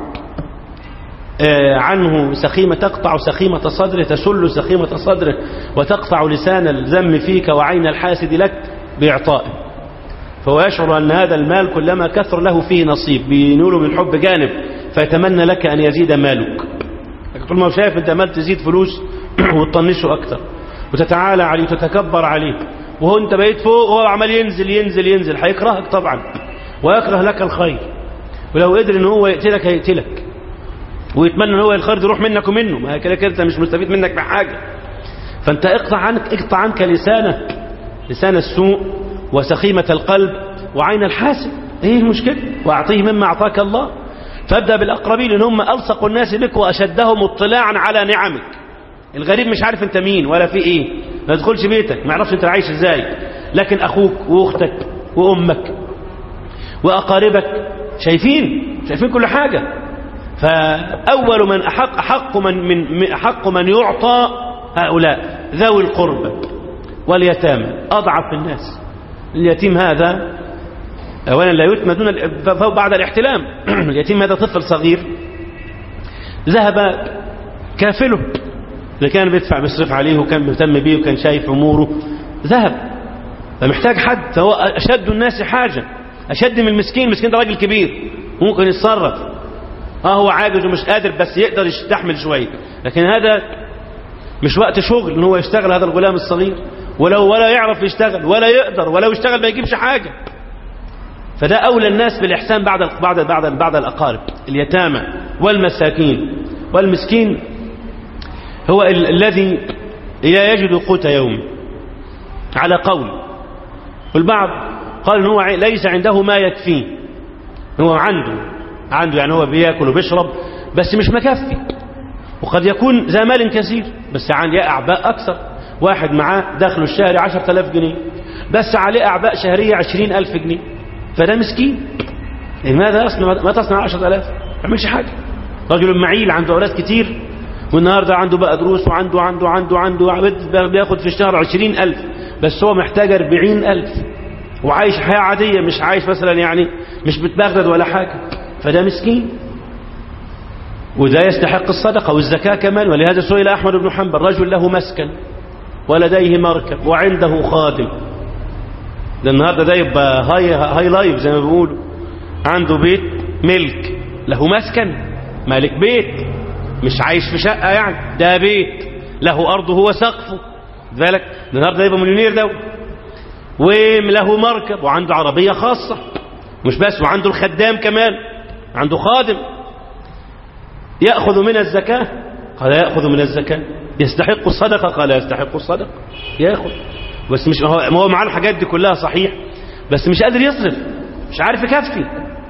عنه سخيمة تقطع سخيمة صدره تسل سخيمة صدره وتقطع لسان الذم فيك وعين الحاسد لك بإعطائه فهو يشعر أن هذا المال كلما كثر له فيه نصيب بينوله من حب جانب فيتمنى لك أن يزيد مالك طول ما هو شايف أنت مال تزيد فلوس وتطنشه أكتر وتتعالى عليه وتتكبر عليه وهو أنت بقيت فوق وهو عمال ينزل ينزل ينزل هيكرهك طبعا ويكره لك الخير ولو قدر ان هو يقتلك هيقتلك ويتمنى ان هو الخير يروح منك ومنه ما كده كده انت مش مستفيد منك بحاجه فانت اقطع عنك اقطع عنك لسانك لسان السوء وسخيمة القلب وعين الحاسد ايه المشكلة واعطيه مما اعطاك الله فابدأ بالاقربين ان هم الصق الناس بك واشدهم اطلاعا على نعمك الغريب مش عارف انت مين ولا في ايه ما يدخلش بيتك ما يعرفش انت عايش ازاي لكن اخوك واختك وامك واقاربك شايفين شايفين كل حاجة فاول من احق احق من من احق من يعطى هؤلاء ذوي القربى واليتامى اضعف الناس اليتيم هذا اولا لا يتم دون فهو بعد الاحتلام اليتيم هذا طفل صغير ذهب كافله اللي كان بيدفع بيصرف عليه وكان مهتم بيه وكان شايف اموره ذهب فمحتاج حد فهو اشد الناس حاجه اشد من المسكين المسكين ده راجل كبير ممكن يتصرف اه هو عاجز ومش قادر بس يقدر يستحمل شويه لكن هذا مش وقت شغل ان هو يشتغل هذا الغلام الصغير ولو ولا يعرف يشتغل ولا يقدر ولو يشتغل ما يجيبش حاجه فده اولى الناس بالاحسان بعد بعد بعد بعد الاقارب اليتامى والمساكين والمسكين هو ال الذي لا يجد قوت يوم على قول والبعض قال ان هو ليس عنده ما يكفيه هو عنده عنده يعني هو بياكل وبيشرب بس مش مكفي وقد يكون ذا مال كثير بس عنده اعباء اكثر واحد معاه دخله الشهري 10000 جنيه بس عليه اعباء شهريه 20000 جنيه فده مسكين لماذا يصنع ما تصنع 10000 ما يعملش حاجه رجل معيل عنده اولاد كتير والنهارده عنده بقى دروس وعنده عنده عنده عنده بياخد في الشهر 20000 بس هو محتاج 40000 وعايش حياة عادية مش عايش مثلا يعني مش بتبغدد ولا حاجة فده مسكين وده يستحق الصدقة والزكاة كمان ولهذا سئل أحمد بن حنبل رجل له مسكن ولديه مركب وعنده خادم ده النهارده ده يبقى هاي هاي لايف زي ما بيقولوا عنده بيت ملك له مسكن مالك بيت مش عايش في شقة يعني ده بيت له أرضه هو سقفه بالك النهارده يبقى مليونير ده وله مركب وعنده عربية خاصة مش بس وعنده الخدام كمان عنده خادم يأخذ من الزكاة قال يأخذ من الزكاة يستحق الصدقة قال يستحق الصدقة يأخذ بس مش هو ما هو معاه الحاجات دي كلها صحيح بس مش قادر يصرف مش عارف يكفي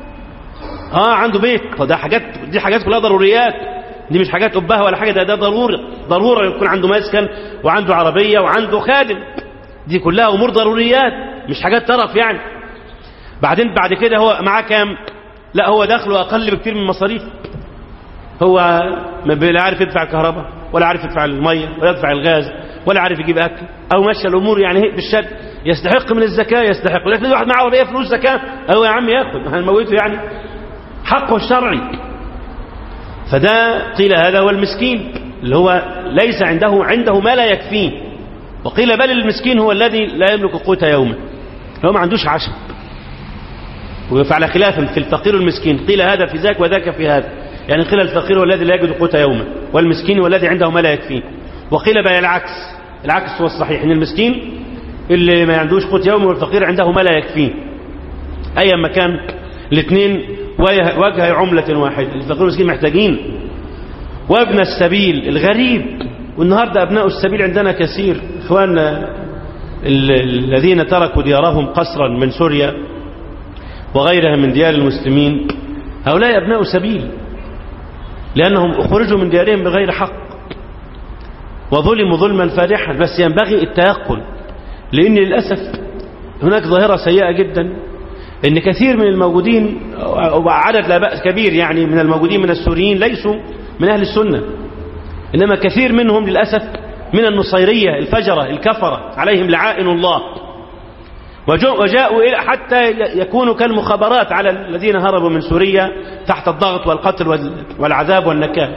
اه عنده بيت ده حاجات دي حاجات كلها ضروريات دي مش حاجات أبها ولا حاجة ده ده ضرورة ضرورة يكون عنده مسكن وعنده عربية وعنده خادم دي كلها أمور ضروريات مش حاجات ترف يعني بعدين بعد كده هو معاه كام لا هو دخله أقل بكتير من المصاريف هو لا عارف يدفع الكهرباء ولا عارف يدفع المية ولا يدفع الغاز ولا عارف يجيب أكل أو مشى الأمور يعني هي بالشد يستحق من الزكاة يستحق لكن واحد معاه عربية فلوس زكاة هو يا عم ياخد هنموته يعني حقه الشرعي فده قيل هذا هو المسكين اللي هو ليس عنده عنده ما لا يكفيه وقيل بل المسكين هو الذي لا يملك قوت يومه هو ما عندوش عشب وفعلى خلاف في الفقير والمسكين قيل هذا في ذاك وذاك في هذا يعني قيل الفقير هو الذي لا يجد قوت يومه والمسكين هو الذي عنده ما لا يكفيه وقيل بقى العكس العكس هو الصحيح ان المسكين اللي ما عندوش قوت يومه والفقير عنده ما لا يكفيه ايا ما كان الاثنين وجه عملة واحدة الفقير والمسكين محتاجين وابن السبيل الغريب والنهاردة أبناء السبيل عندنا كثير إخواننا الذين تركوا ديارهم قسرا من سوريا وغيرها من ديار المسلمين هؤلاء أبناء سبيل لأنهم أخرجوا من ديارهم بغير حق وظلموا ظلما فادحا بس ينبغي التيقن لأن للأسف هناك ظاهرة سيئة جدا ان كثير من الموجودين وعدد لا بأس كبير يعني من الموجودين من السوريين ليسوا من أهل السنة إنما كثير منهم للأسف من النصيرية الفجرة الكفرة عليهم لعائن الله وجاءوا إلى حتى يكونوا كالمخابرات على الذين هربوا من سوريا تحت الضغط والقتل والعذاب والنكال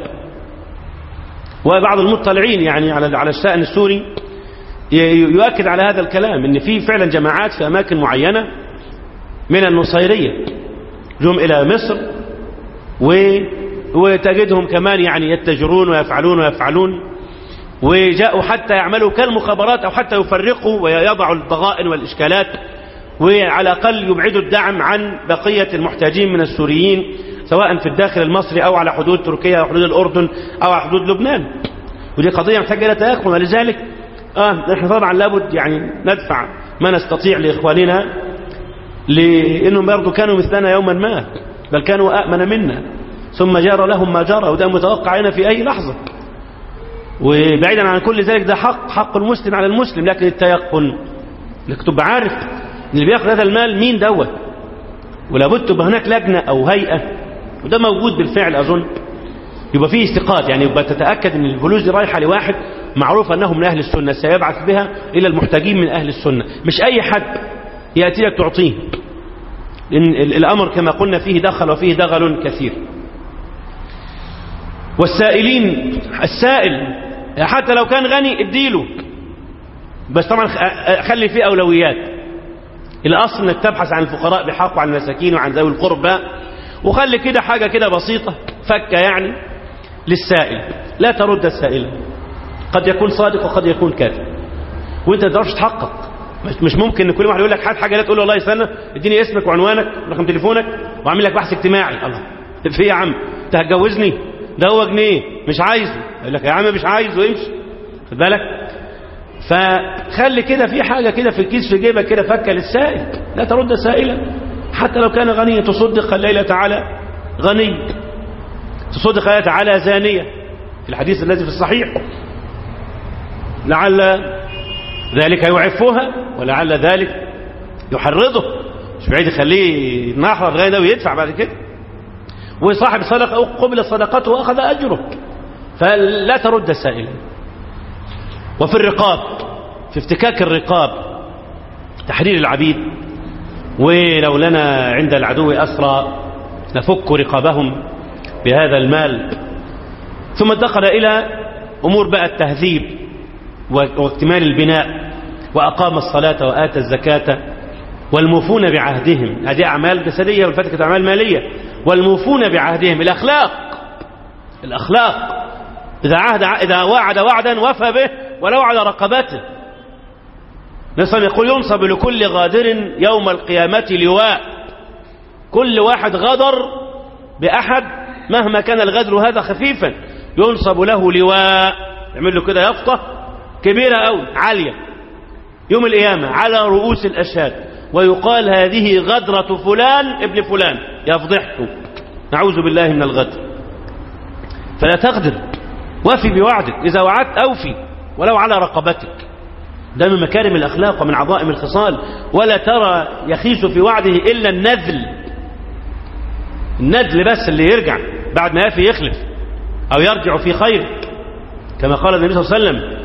وبعض المطلعين يعني على على الشأن السوري يؤكد على هذا الكلام ان في فعلا جماعات في اماكن معينه من النصيريه جم الى مصر و وتجدهم كمان يعني يتجرون ويفعلون ويفعلون وجاءوا حتى يعملوا كالمخابرات أو حتى يفرقوا ويضعوا الضغائن والإشكالات وعلى الأقل يبعدوا الدعم عن بقية المحتاجين من السوريين سواء في الداخل المصري أو على حدود تركيا أو حدود الأردن أو على حدود لبنان ودي قضية محتاجة إلى تيقن ولذلك آه نحن طبعا لابد يعني ندفع ما نستطيع لإخواننا لأنهم برضو كانوا مثلنا يوما ما بل كانوا أأمن منا ثم جار لهم ما جرى وده متوقع هنا في أي لحظة وبعيدا عن كل ذلك ده حق حق المسلم على المسلم لكن التيقن انك تبقى عارف ان اللي بياخد هذا المال مين دوت ولابد تبقى هناك لجنة أو هيئة وده موجود بالفعل أظن يبقى فيه استقاط يعني يبقى تتأكد ان الفلوس دي رايحة لواحد معروف أنه من أهل السنة سيبعث بها إلى المحتاجين من أهل السنة مش أي حد يأتي لك تعطيه لأن الأمر كما قلنا فيه دخل وفيه دغل كثير والسائلين السائل حتى لو كان غني اديله بس طبعا خلي فيه أولويات الأصل انك تبحث عن الفقراء بحق وعن المساكين وعن ذوي القربى وخلي كده حاجة كده بسيطة فكة يعني للسائل لا ترد السائل قد يكون صادق وقد يكون كاذب وانت ما تقدرش تحقق مش ممكن ان كل واحد يقول لك هات حاجه لا تقول له والله استنى اديني اسمك وعنوانك ورقم تليفونك واعمل لك بحث اجتماعي الله في يا عم انت هتجوزني ده هو جنيه مش عايزه يقول لك يا عم مش عايزه امشي خد بالك فخلي كده في حاجه كده في الكيس في جيبك كده فكه للسائل لا ترد سائلا حتى لو كان غنيا تصدق الليله تعالى غني تصدق الليله تعالى زانيه في الحديث الذي في الصحيح لعل ذلك يعفها ولعل ذلك يحرضه مش بعيد يخليه يتنحر لغايه ده ويدفع بعد كده وصاحب صدقه قبل صدقته واخذ اجره فلا ترد السائل وفي الرقاب في افتكاك الرقاب تحرير العبيد ولو لنا عند العدو أسرى نفك رقابهم بهذا المال ثم انتقل إلى أمور بقى التهذيب واكتمال البناء وأقام الصلاة وآتى الزكاة والموفون بعهدهم هذه أعمال جسدية والفتكة أعمال مالية والموفون بعهدهم الأخلاق الأخلاق إذا, عهد إذا وعد وعدا وفى به ولو على رقبته نصر يقول ينصب لكل غادر يوم القيامة لواء كل واحد غدر بأحد مهما كان الغدر هذا خفيفا ينصب له لواء يعمل له كده يفطة كبيرة أو عالية يوم القيامة على رؤوس الأشهاد ويقال هذه غدرة فلان ابن فلان يفضحه نعوذ بالله من الغدر فلا تغدر وفي بوعدك إذا وعدت أوفي ولو على رقبتك ده من مكارم الأخلاق ومن عظائم الخصال ولا ترى يخيس في وعده إلا النذل النذل بس اللي يرجع بعد ما يفي يخلف أو يرجع في خير كما قال النبي صلى الله عليه وسلم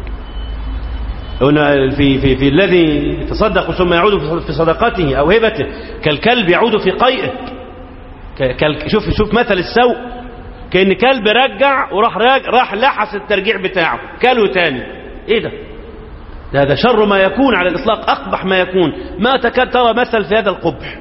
في, في, في الذي تصدق ثم يعود في صدقته أو هبته كالكلب يعود في قيئه شوف شوف مثل السوء كأن كلب رجع وراح راج راح لحس الترجيع بتاعه كله تاني ايه ده ده ده شر ما يكون على الإطلاق أقبح ما يكون ما تكاد ترى مثل في هذا القبح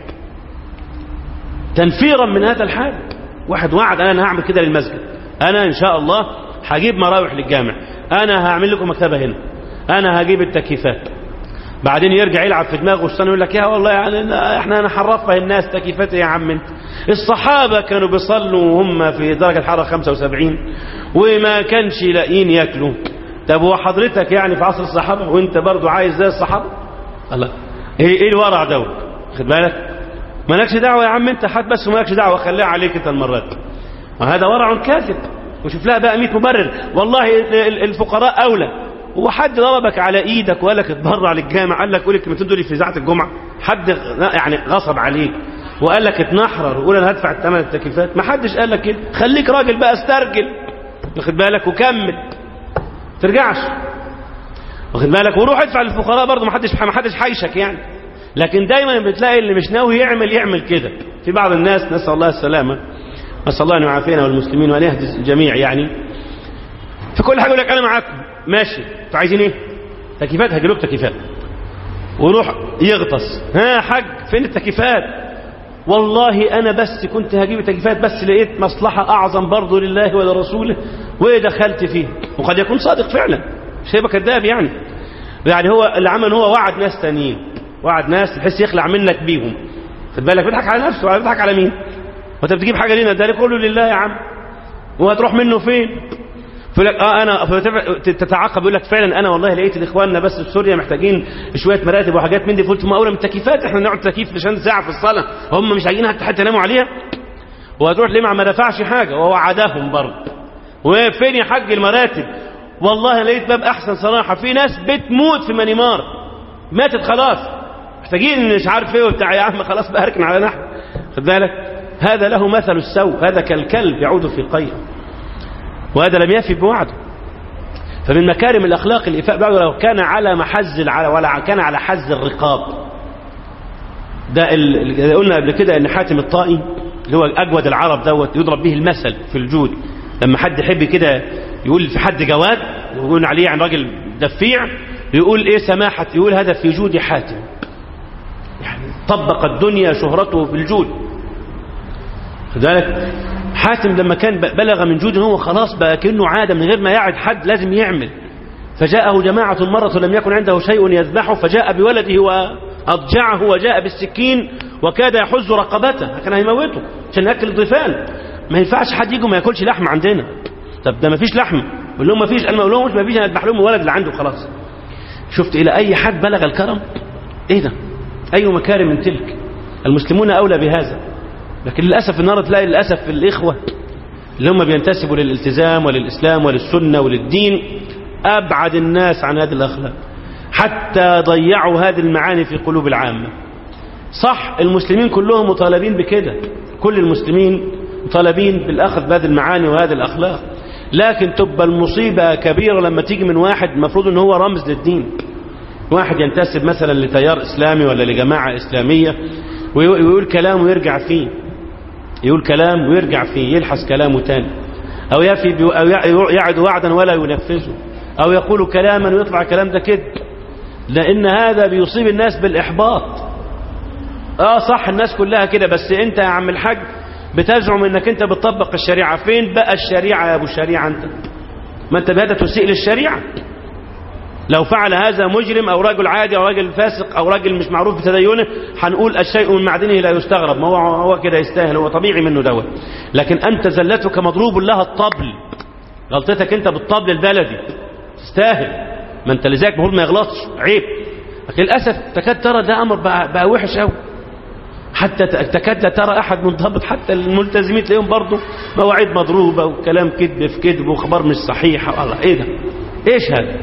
تنفيرا من هذا الحال واحد وعد أنا هعمل كده للمسجد أنا إن شاء الله هجيب مراوح للجامع أنا هعمل لكم مكتبة هنا أنا هجيب التكييفات بعدين يرجع يلعب في دماغه السنة يقول لك يا والله يعني احنا نحرفها الناس تكييفات يا عم انت الصحابة كانوا بيصلوا وهم في درجة الحرارة 75 وما كانش لاقيين ياكلوا طب هو حضرتك يعني في عصر الصحابة وانت برضو عايز زي الصحابة الله ايه ايه الورع دوت خد بالك مالكش دعوة يا عم انت حد بس مالكش دعوة خليها عليك انت المرات وهذا ورع كاذب وشوف لها بقى 100 مبرر والله الفقراء اولى هو حد ضربك على ايدك وقال لك اتبرع للجامع قال لك قول الكلمتين دول في اذاعه الجمعه حد يعني غصب عليك وقال لك اتنحرر وقول انا هدفع الثمن التكييفات ما حدش قال لك كده خليك راجل بقى استرجل واخد بالك وكمل ترجعش واخد بالك وروح ادفع للفقراء برضه ما حدش ما حدش حيشك يعني لكن دايما بتلاقي اللي مش ناوي يعمل يعمل كده في بعض الناس نسال الله السلامه نسال الله ان يعافينا والمسلمين وان يهدي الجميع يعني في كل حاجه يقول لك انا معاكم ماشي انتوا عايزين ايه تكييفات هجيب لكم تكييفات وروح يغطس ها حاج فين التكييفات والله انا بس كنت هجيب التكييفات بس لقيت مصلحه اعظم برضه لله ولرسوله ودخلت فيه وقد يكون صادق فعلا مش هيبقى كذاب يعني يعني هو اللي عمل هو وعد ناس تانيين وعد ناس بحيث يخلع منك بيهم خد بالك بيضحك على نفسه ولا بيضحك على مين وانت بتجيب حاجه لينا ده كله لله يا عم وهتروح منه فين فيقول لك اه انا تتعقب يقول لك فعلا انا والله لقيت الاخواننا بس في سوريا محتاجين شويه مراتب وحاجات من دي قلت ما اولى من التكييفات احنا نقعد تكييف عشان ساعه في الصلاه هم مش عايزين حتى حتى يناموا عليها وهتروح ليه ما دفعش حاجه ووعدهم برضه وفين يا حاج المراتب والله لقيت باب احسن صراحه في ناس بتموت في مانيمار ماتت خلاص محتاجين مش عارف ايه وبتاع يا عم خلاص بقى اركن على نحو خد بالك هذا له مثل السوء هذا كالكلب يعود في قيء وهذا لم يفي بوعده فمن مكارم الأخلاق الإفاء بعده لو كان على محز ولا كان على حز الرقاب ده اللي قلنا قبل كده ان حاتم الطائي اللي هو أجود العرب دوت يضرب به المثل في الجود لما حد يحب كده يقول في حد جواد ويقول عليه عن راجل دفيع يقول ايه سماحة يقول هذا في جود حاتم يعني طبق الدنيا شهرته بالجود ذلك حاتم لما كان بلغ من جود هو خلاص بقى كأنه عادة من غير ما يعد حد لازم يعمل فجاءه جماعة مرة لم يكن عنده شيء يذبحه فجاء بولده وأضجعه وجاء بالسكين وكاد يحز رقبته كان هيموته عشان يأكل الضيفان ما ينفعش حد يجي وما ياكلش لحم عندنا طب ده ما فيش لحم قول لهم ما فيش انا ما اقول لهم ما فيش انا اذبح لهم الولد اللي عنده خلاص شفت الى اي حد بلغ الكرم ايه ده اي مكارم من تلك المسلمون اولى بهذا لكن للأسف النهارده تلاقي للأسف الإخوة اللي هم بينتسبوا للالتزام وللإسلام وللسنة وللدين أبعد الناس عن هذه الأخلاق حتى ضيعوا هذه المعاني في قلوب العامة صح المسلمين كلهم مطالبين بكده كل المسلمين مطالبين بالأخذ بهذه المعاني وهذه الأخلاق لكن تبقى المصيبة كبيرة لما تيجي من واحد المفروض ان هو رمز للدين واحد ينتسب مثلا لتيار إسلامي ولا لجماعة إسلامية ويقول كلام ويرجع فيه يقول كلام ويرجع فيه يلحس كلامه تاني أو يفي أو يعد وعدا ولا ينفذه أو يقول كلاما ويطلع كلام ده كده لأن هذا بيصيب الناس بالإحباط آه صح الناس كلها كده بس أنت يا عم الحاج بتزعم أنك أنت بتطبق الشريعة فين بقى الشريعة يا أبو الشريعة أنت ما أنت بهذا تسيء للشريعة لو فعل هذا مجرم أو رجل عادي أو رجل فاسق أو رجل مش معروف بتدينه هنقول الشيء من معدنه لا يستغرب ما هو هو كده يستاهل هو طبيعي منه دوت لكن أنت زلتك مضروب لها الطبل غلطتك أنت بالطبل البلدي تستاهل ما أنت لذلك المفروض ما يغلطش عيب لكن للأسف تكاد ترى ده أمر بقى, بقى وحش قوي حتى تكاد لا ترى أحد منضبط حتى الملتزمين تلاقيهم برضه مواعيد مضروبة وكلام كذب في كذب وخبر مش صحيح الله إيه ده إيش هذا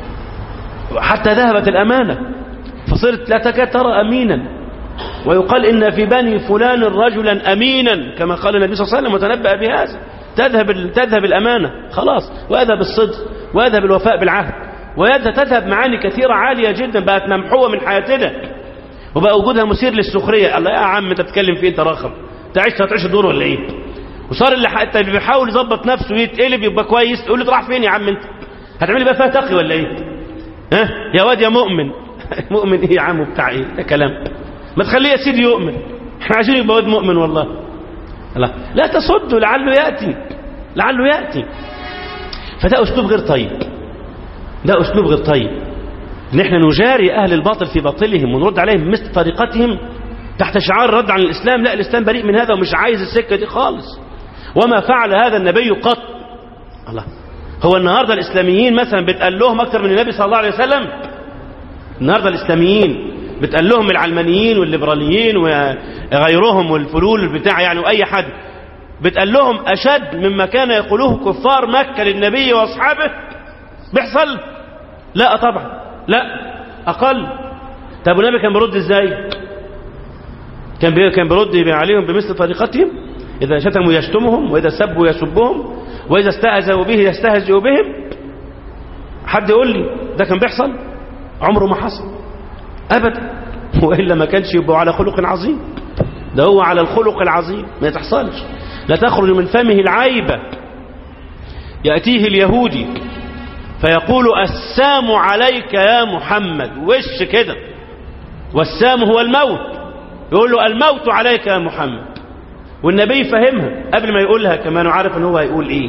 حتى ذهبت الأمانة فصرت لا تكاد ترى أمينا ويقال إن في بني فلان رجلا أمينا كما قال النبي صلى الله عليه وسلم وتنبأ بهذا تذهب تذهب الأمانة خلاص ويذهب الصدق ويذهب الوفاء بالعهد وتذهب معاني كثيرة عالية جدا بقت ممحوة من حياتنا وبقى وجودها مثير للسخرية الله يا عم انت بتتكلم فيه انت راخر انت عشت هتعيش الدور ولا ايه وصار اللي حتى اللي بيحاول يظبط نفسه يتقلب يبقى كويس تقول له راح فين يا عم انت هتعمل لي بقى فيها تقي ولا ايه ها يا واد يا مؤمن مؤمن ايه يا عم بتاع ايه ده كلام ما تخليه يا سيدي يؤمن احنا عايزين يبقى واد مؤمن والله لا لا تصده لعله ياتي لعله ياتي فده اسلوب غير طيب ده اسلوب غير طيب ان احنا نجاري اهل الباطل في باطلهم ونرد عليهم مثل طريقتهم تحت شعار الرد عن الاسلام لا الاسلام بريء من هذا ومش عايز السكه دي خالص وما فعل هذا النبي قط الله هو النهارده الاسلاميين مثلا بتقال لهم اكثر من النبي صلى الله عليه وسلم النهارده الاسلاميين بتقال لهم العلمانيين والليبراليين وغيرهم والفلول بتاع يعني واي حد بتقال لهم اشد مما كان يقولوه كفار مكه للنبي واصحابه بيحصل لا طبعا لا اقل طب النبي كان بيرد ازاي كان بي كان بيرد عليهم بمثل طريقتهم اذا شتموا يشتمهم واذا سبوا يسبهم واذا استهزأوا به يستهزئ بهم حد يقول لي ده كان بيحصل عمره ما حصل ابدا والا ما كانش يبقوا على خلق عظيم ده هو على الخلق العظيم ما تحصلش لا تخرج من فمه العيبه ياتيه اليهودي فيقول السام عليك يا محمد وش كده والسام هو الموت يقول له الموت عليك يا محمد والنبي فهمها قبل ما يقولها كمان وعارف ان هو هيقول ايه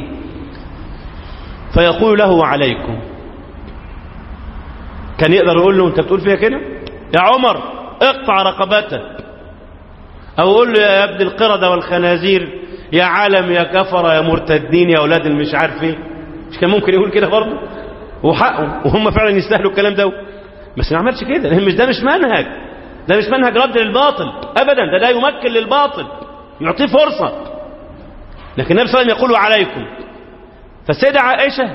فيقول له وعليكم كان يقدر يقول له انت بتقول فيها كده يا عمر اقطع رقبتك او يقول له يا ابن القردة والخنازير يا عالم يا كفر يا مرتدين يا اولاد المش عارف ايه مش كان ممكن يقول كده برضه وحقه وهم فعلا يستاهلوا الكلام ده بس ما عملش كده لان مش ده مش منهج ده مش منهج رد للباطل ابدا ده لا يمكن للباطل يعطيه فرصة لكن النبي صلى الله عليه وسلم يقول عليكم فالسيدة عائشة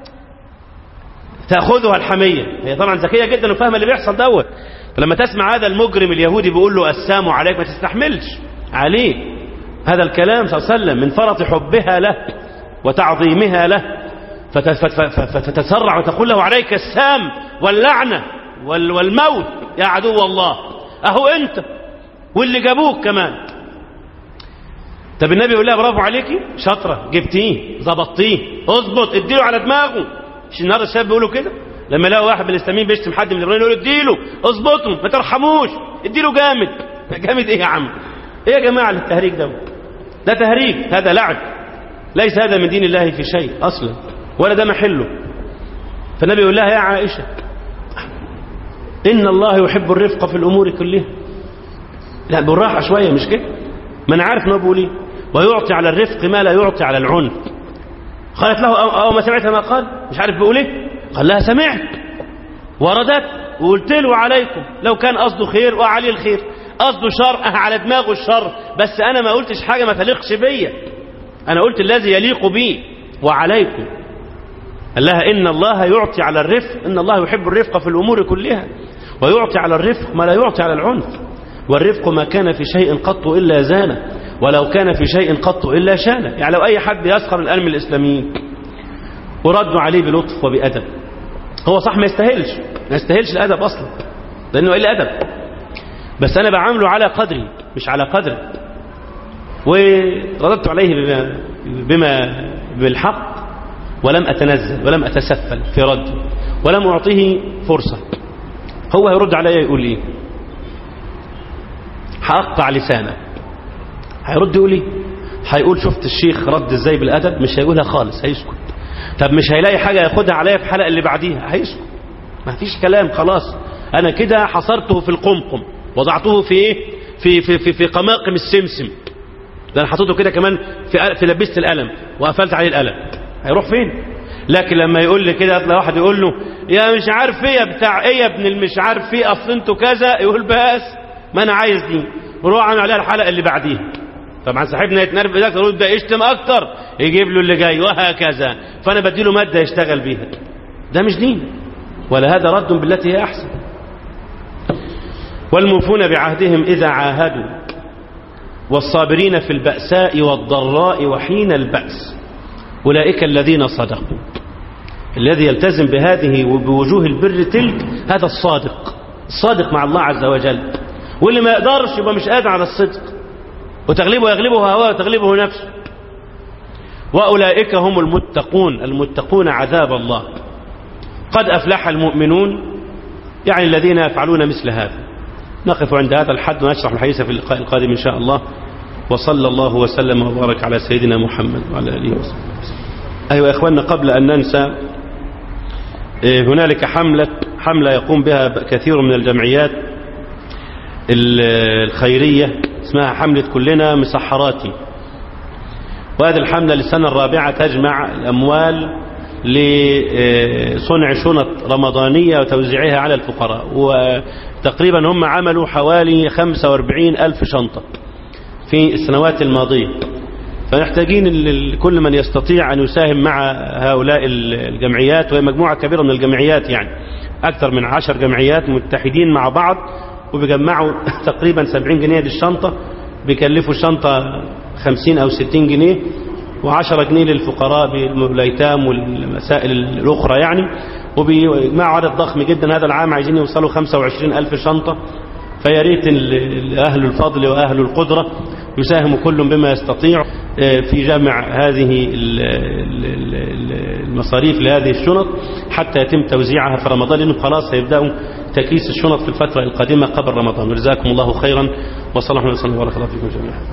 تأخذها الحمية هي طبعا ذكية جدا وفاهمة اللي بيحصل دوت فلما تسمع هذا المجرم اليهودي بيقول له السام عليك ما تستحملش عليه هذا الكلام صلى الله عليه وسلم من فرط حبها له وتعظيمها له فتتسرع وتقول له عليك السام واللعنة والموت يا عدو الله أهو أنت واللي جابوك كمان طب النبي يقول لها برافو عليكي شاطره جبتيه ظبطتيه اظبط اديله على دماغه مش النهارده الشباب بيقولوا كده لما يلاقوا واحد من الاسلاميين بيشتم حد من الابراهيم يقولوا اديله اظبطه ما ترحموش اديله جامد جامد ايه يا عم ايه يا جماعه التهريج ده ده تهريج هذا لعب ليس هذا من دين الله في شيء اصلا ولا ده محله فالنبي يقول لها يا عائشه ان الله يحب الرفق في الامور كلها لا بالراحه شويه مش كده ما انا عارف ان هو بيقول ايه ويعطي على الرفق ما لا يعطي على العنف قالت له أو, أو ما سمعت ما قال مش عارف بيقول ايه قال لها سمعت وردت وقلت له عليكم لو كان قصده خير وعليه الخير قصده شر أه على دماغه الشر بس انا ما قلتش حاجه ما تليقش بيا انا قلت الذي يليق بي وعليكم قال لها ان الله يعطي على الرفق ان الله يحب الرفق في الامور كلها ويعطي على الرفق ما لا يعطي على العنف والرفق ما كان في شيء قط إلا زانه ولو كان في شيء قط إلا شانه يعني لو أي حد يسخر الآن من الإسلاميين وردوا عليه بلطف وبأدب هو صح ما يستاهلش ما يستاهلش الأدب أصلا لأنه إلا أدب بس أنا بعامله على قدري مش على قدري ورددت عليه بما, بما بالحق ولم أتنزل ولم أتسفل في رده ولم أعطيه فرصة هو يرد علي يقول إيه هقطع لسانه هيرد يقول ايه هيقول شفت الشيخ رد ازاي بالادب مش هيقولها خالص هيسكت طب مش هيلاقي حاجه ياخدها عليا في الحلقه اللي بعديها هيسكت ما فيش كلام خلاص انا كده حصرته في القمقم وضعته في ايه في في في, في قماقم السمسم ده انا حطيته كده كمان في في لبست القلم وقفلت عليه القلم هيروح فين لكن لما يقول لي كده يطلع واحد يقول له يا مش عارف ايه يا بتاع ايه يا ابن المش عارف ايه اصل انتوا كذا يقول بس ما انا عايز دي وروح عامل عليها الحلقه اللي بعديها طبعا صاحبنا يتنرف ده يقول ده يشتم اكتر يجيب له اللي جاي وهكذا فانا بديله ماده يشتغل بيها ده مش دين ولا هذا رد بالتي هي احسن والموفون بعهدهم اذا عاهدوا والصابرين في البأساء والضراء وحين البأس أولئك الذين صدقوا الذي يلتزم بهذه وبوجوه البر تلك هذا الصادق الصادق مع الله عز وجل واللي ما يقدرش يبقى مش قادر على الصدق وتغلبه يغلبه هواه وتغلبه نفسه وأولئك هم المتقون المتقون عذاب الله قد أفلح المؤمنون يعني الذين يفعلون مثل هذا نقف عند هذا الحد ونشرح الحديث في اللقاء القادم إن شاء الله وصلى الله وسلم وبارك على سيدنا محمد وعلى آله وصحبه أيها إخواننا قبل أن ننسى هنالك حملة حملة يقوم بها كثير من الجمعيات الخيرية اسمها حملة كلنا مسحراتي وهذه الحملة للسنة الرابعة تجمع الأموال لصنع شنط رمضانية وتوزيعها على الفقراء وتقريبا هم عملوا حوالي 45 ألف شنطة في السنوات الماضية فنحتاجين كل من يستطيع أن يساهم مع هؤلاء الجمعيات وهي مجموعة كبيرة من الجمعيات يعني أكثر من عشر جمعيات متحدين مع بعض وبيجمعوا تقريبا 70 جنيه دي الشنطة بيكلفوا الشنطة 50 أو 60 جنيه و10 جنيه للفقراء بالأيتام والمسائل الأخرى يعني وبيجمعوا عدد ضخم جدا هذا العام عايزين يوصلوا 25 ألف شنطة فيا ريت أهل الفضل وأهل القدرة يساهم كل بما يستطيع في جمع هذه المصاريف لهذه الشنط حتى يتم توزيعها في رمضان لأنهم خلاص هيبدأوا تكيس الشنط في الفترة القادمة قبل رمضان جزاكم الله خيرا وصلى الله وسلم وبارك الله فيكم جميعا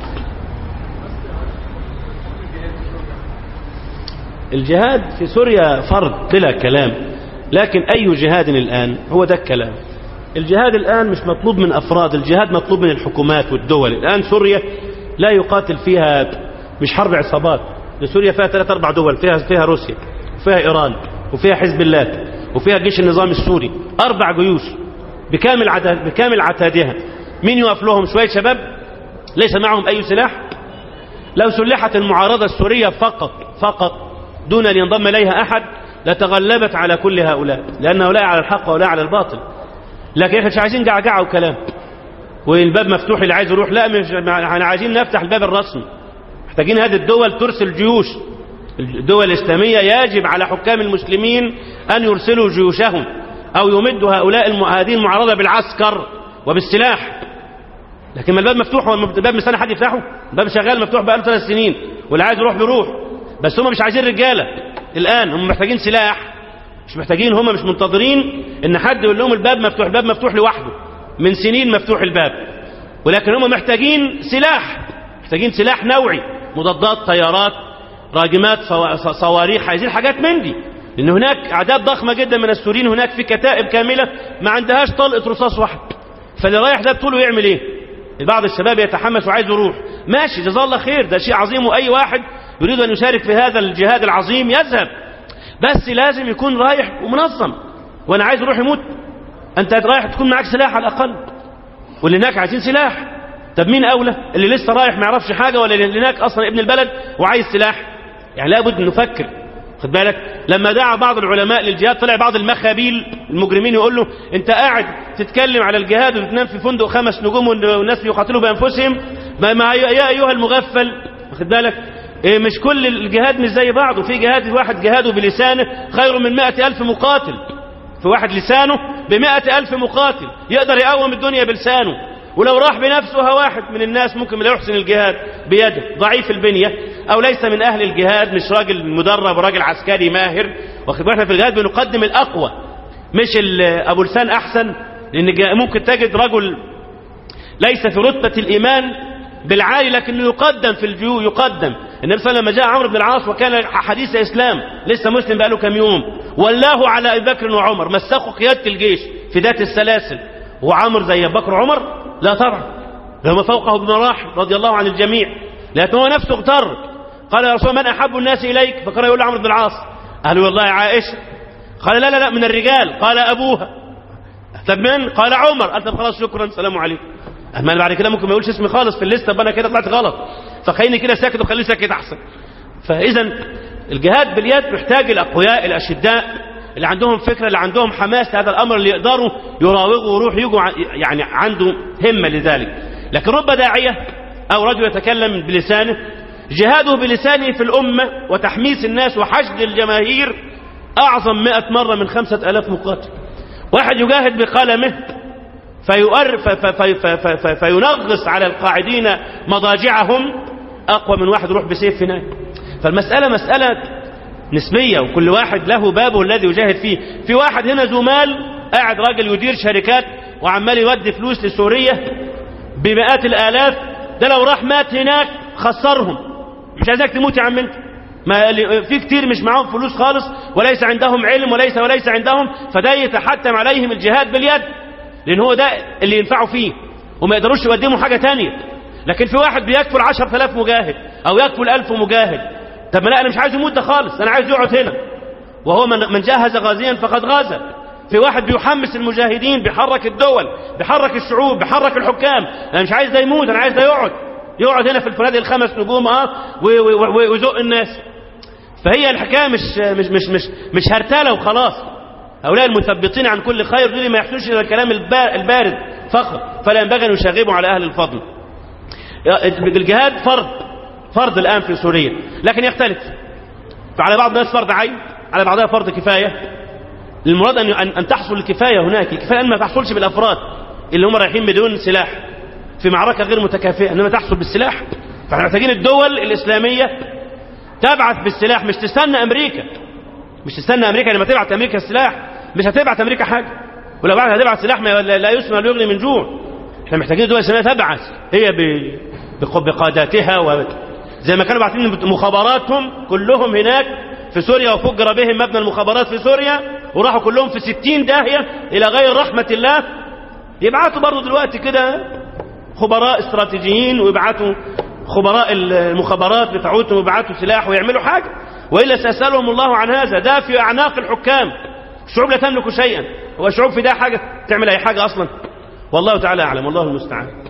الجهاد في سوريا فرض بلا كلام لكن أي جهاد الآن هو ده الكلام الجهاد الآن مش مطلوب من أفراد الجهاد مطلوب من الحكومات والدول الآن سوريا لا يقاتل فيها مش حرب عصابات سوريا فيها ثلاث أربع دول فيها فيها روسيا وفيها إيران وفيها حزب الله وفيها جيش النظام السوري أربع جيوش بكامل عتاد بكامل عتادها مين يقف لهم شوية شباب ليس معهم أي سلاح لو سلحت المعارضة السورية فقط فقط دون أن ينضم إليها أحد لتغلبت على كل هؤلاء لأن هؤلاء على الحق وهؤلاء على الباطل لكن احنا مش عايزين جعجعة وكلام والباب مفتوح اللي عايز يروح لا مش احنا عايزين نفتح الباب الرسمي محتاجين هذه الدول ترسل جيوش الدول الإسلامية يجب على حكام المسلمين أن يرسلوا جيوشهم أو يمدوا هؤلاء هذه المعارضة بالعسكر وبالسلاح لكن ما الباب مفتوح هو الباب مستنى حد يفتحه الباب شغال مفتوح بقاله ثلاث سنين واللي عايز يروح بيروح بس هم مش عايزين رجاله الان هم محتاجين سلاح مش محتاجين هم مش منتظرين ان حد يقول لهم الباب مفتوح الباب مفتوح لوحده من سنين مفتوح الباب ولكن هم محتاجين سلاح محتاجين سلاح نوعي مضادات طيارات راجمات صواريخ عايزين حاجات من دي لان هناك اعداد ضخمه جدا من السوريين هناك في كتائب كامله ما عندهاش طلقه رصاص واحد فاللي رايح ده بطوله يعمل ايه بعض الشباب يتحمس وعايز يروح ماشي جزاه الله خير ده شيء عظيم واي واحد يريد ان يشارك في هذا الجهاد العظيم يذهب بس لازم يكون رايح ومنظم وانا عايز يروح يموت انت رايح تكون معاك سلاح على الاقل واللي هناك عايزين سلاح طب مين اولى اللي لسه رايح ما يعرفش حاجه ولا اللي هناك اصلا ابن البلد وعايز سلاح يعني لابد نفكر خد بالك لما دعا بعض العلماء للجهاد طلع بعض المخابيل المجرمين يقول له انت قاعد تتكلم على الجهاد وتنام في فندق خمس نجوم والناس بيقاتلوا بانفسهم ما, ما يا ايها المغفل واخد بالك إيه مش كل الجهاد مش زي بعض وفي جهاد واحد جهاده بلسانه خير من مائة ألف مقاتل في واحد لسانه بمائة ألف مقاتل يقدر يقوم الدنيا بلسانه ولو راح بنفسه واحد من الناس ممكن لا يحسن الجهاد بيده ضعيف البنية أو ليس من أهل الجهاد مش راجل مدرب وراجل عسكري ماهر واخد بالك في الجهاد بنقدم الأقوى مش أبو لسان أحسن لأن ممكن تجد رجل ليس في رتبة الإيمان بالعالي لكنه يقدم في الجيو يقدم النبي صلى الله عليه وسلم جاء عمرو بن العاص وكان حديث اسلام لسه مسلم بقاله كام يوم ولاه على ابي بكر وعمر مسكوا قياده الجيش في ذات السلاسل وعمر زي ابو بكر وعمر لا طبعا لما فوقه بمراحل رضي الله عن الجميع لكن هو نفسه اغتر قال يا رسول من احب الناس اليك فقال يقول عمرو بن العاص قال والله عائشه قال لا لا لا من الرجال قال ابوها طب من قال عمر قال طب خلاص شكرا سلام عليكم ما بعد كده ممكن ما يقولش اسمي خالص في الليسته يبقى انا كده طلعت غلط فخليني كده ساكت وخليه ساكت احسن فاذا الجهاد باليد محتاج الاقوياء الاشداء اللي عندهم فكره اللي عندهم حماس لهذا الامر اللي يقدروا يراوغوا ويروح يجوا يعني عنده همه لذلك لكن رب داعيه او رجل يتكلم بلسانه جهاده بلسانه في الامه وتحميس الناس وحشد الجماهير اعظم مئة مره من خمسة الاف مقاتل واحد يجاهد بقلمه فيؤر ف- ف- ف- ف- ف- فينغص على القاعدين مضاجعهم أقوى من واحد يروح بسيف هناك فالمسألة مسألة نسبية وكل واحد له بابه الذي يجاهد فيه في واحد هنا ذو مال قاعد راجل يدير شركات وعمال يودي فلوس لسوريا بمئات الآلاف ده لو راح مات هناك خسرهم مش عايزك تموت يا عم انت ما في كتير مش معاهم فلوس خالص وليس عندهم علم وليس وليس عندهم فده يتحتم عليهم الجهاد باليد لان هو ده اللي ينفعوا فيه وما يقدروش يقدموا حاجة تانية لكن في واحد بيكفل عشر تلاف مجاهد او يكفل ألف مجاهد طب ما لا انا مش عايز يموت ده خالص انا عايز يقعد هنا وهو من من جهز غازيا فقد غازا في واحد بيحمس المجاهدين بيحرك الدول بيحرك الشعوب بيحرك الحكام انا مش عايز ده يموت انا عايز ده يقعد يقعد هنا في الفنادق الخمس نجوم اه و- و- و- ويزق الناس فهي الحكايه مش مش مش مش مش هرتله وخلاص هؤلاء المثبطين عن كل خير دول ما يحسوش الى الكلام البا- البارد فقط فلا ينبغي ان يشغبوا على اهل الفضل الجهاد فرض فرض الان في سوريا لكن يختلف فعلى بعض الناس فرض عين على بعضها فرض كفايه المراد ان ان أن تحصل الكفايه هناك الكفايه ان ما تحصلش بالافراد اللي هم رايحين بدون سلاح في معركه غير متكافئه انما تحصل بالسلاح فاحنا محتاجين الدول الاسلاميه تبعث بالسلاح مش تستنى امريكا مش تستنى امريكا لما تبعت امريكا السلاح مش هتبعت امريكا حاجه ولو بعد هتبعت سلاح ما لا لا يسمى ولا يغني من جوع احنا محتاجين الدول الاسلاميه تبعث هي ب- بق- بقاداتها و زي ما كانوا باعتين مخابراتهم كلهم هناك في سوريا وفجر بهم مبنى المخابرات في سوريا وراحوا كلهم في ستين داهية إلى غير رحمة الله يبعتوا برضو دلوقتي كده خبراء استراتيجيين ويبعتوا خبراء المخابرات بتاعتهم ويبعتوا سلاح ويعملوا حاجة وإلا سيسألهم الله عن هذا ده في أعناق الحكام الشعوب لا تملك شيئا هو الشعوب في ده حاجة تعمل أي حاجة أصلا والله تعالى أعلم والله المستعان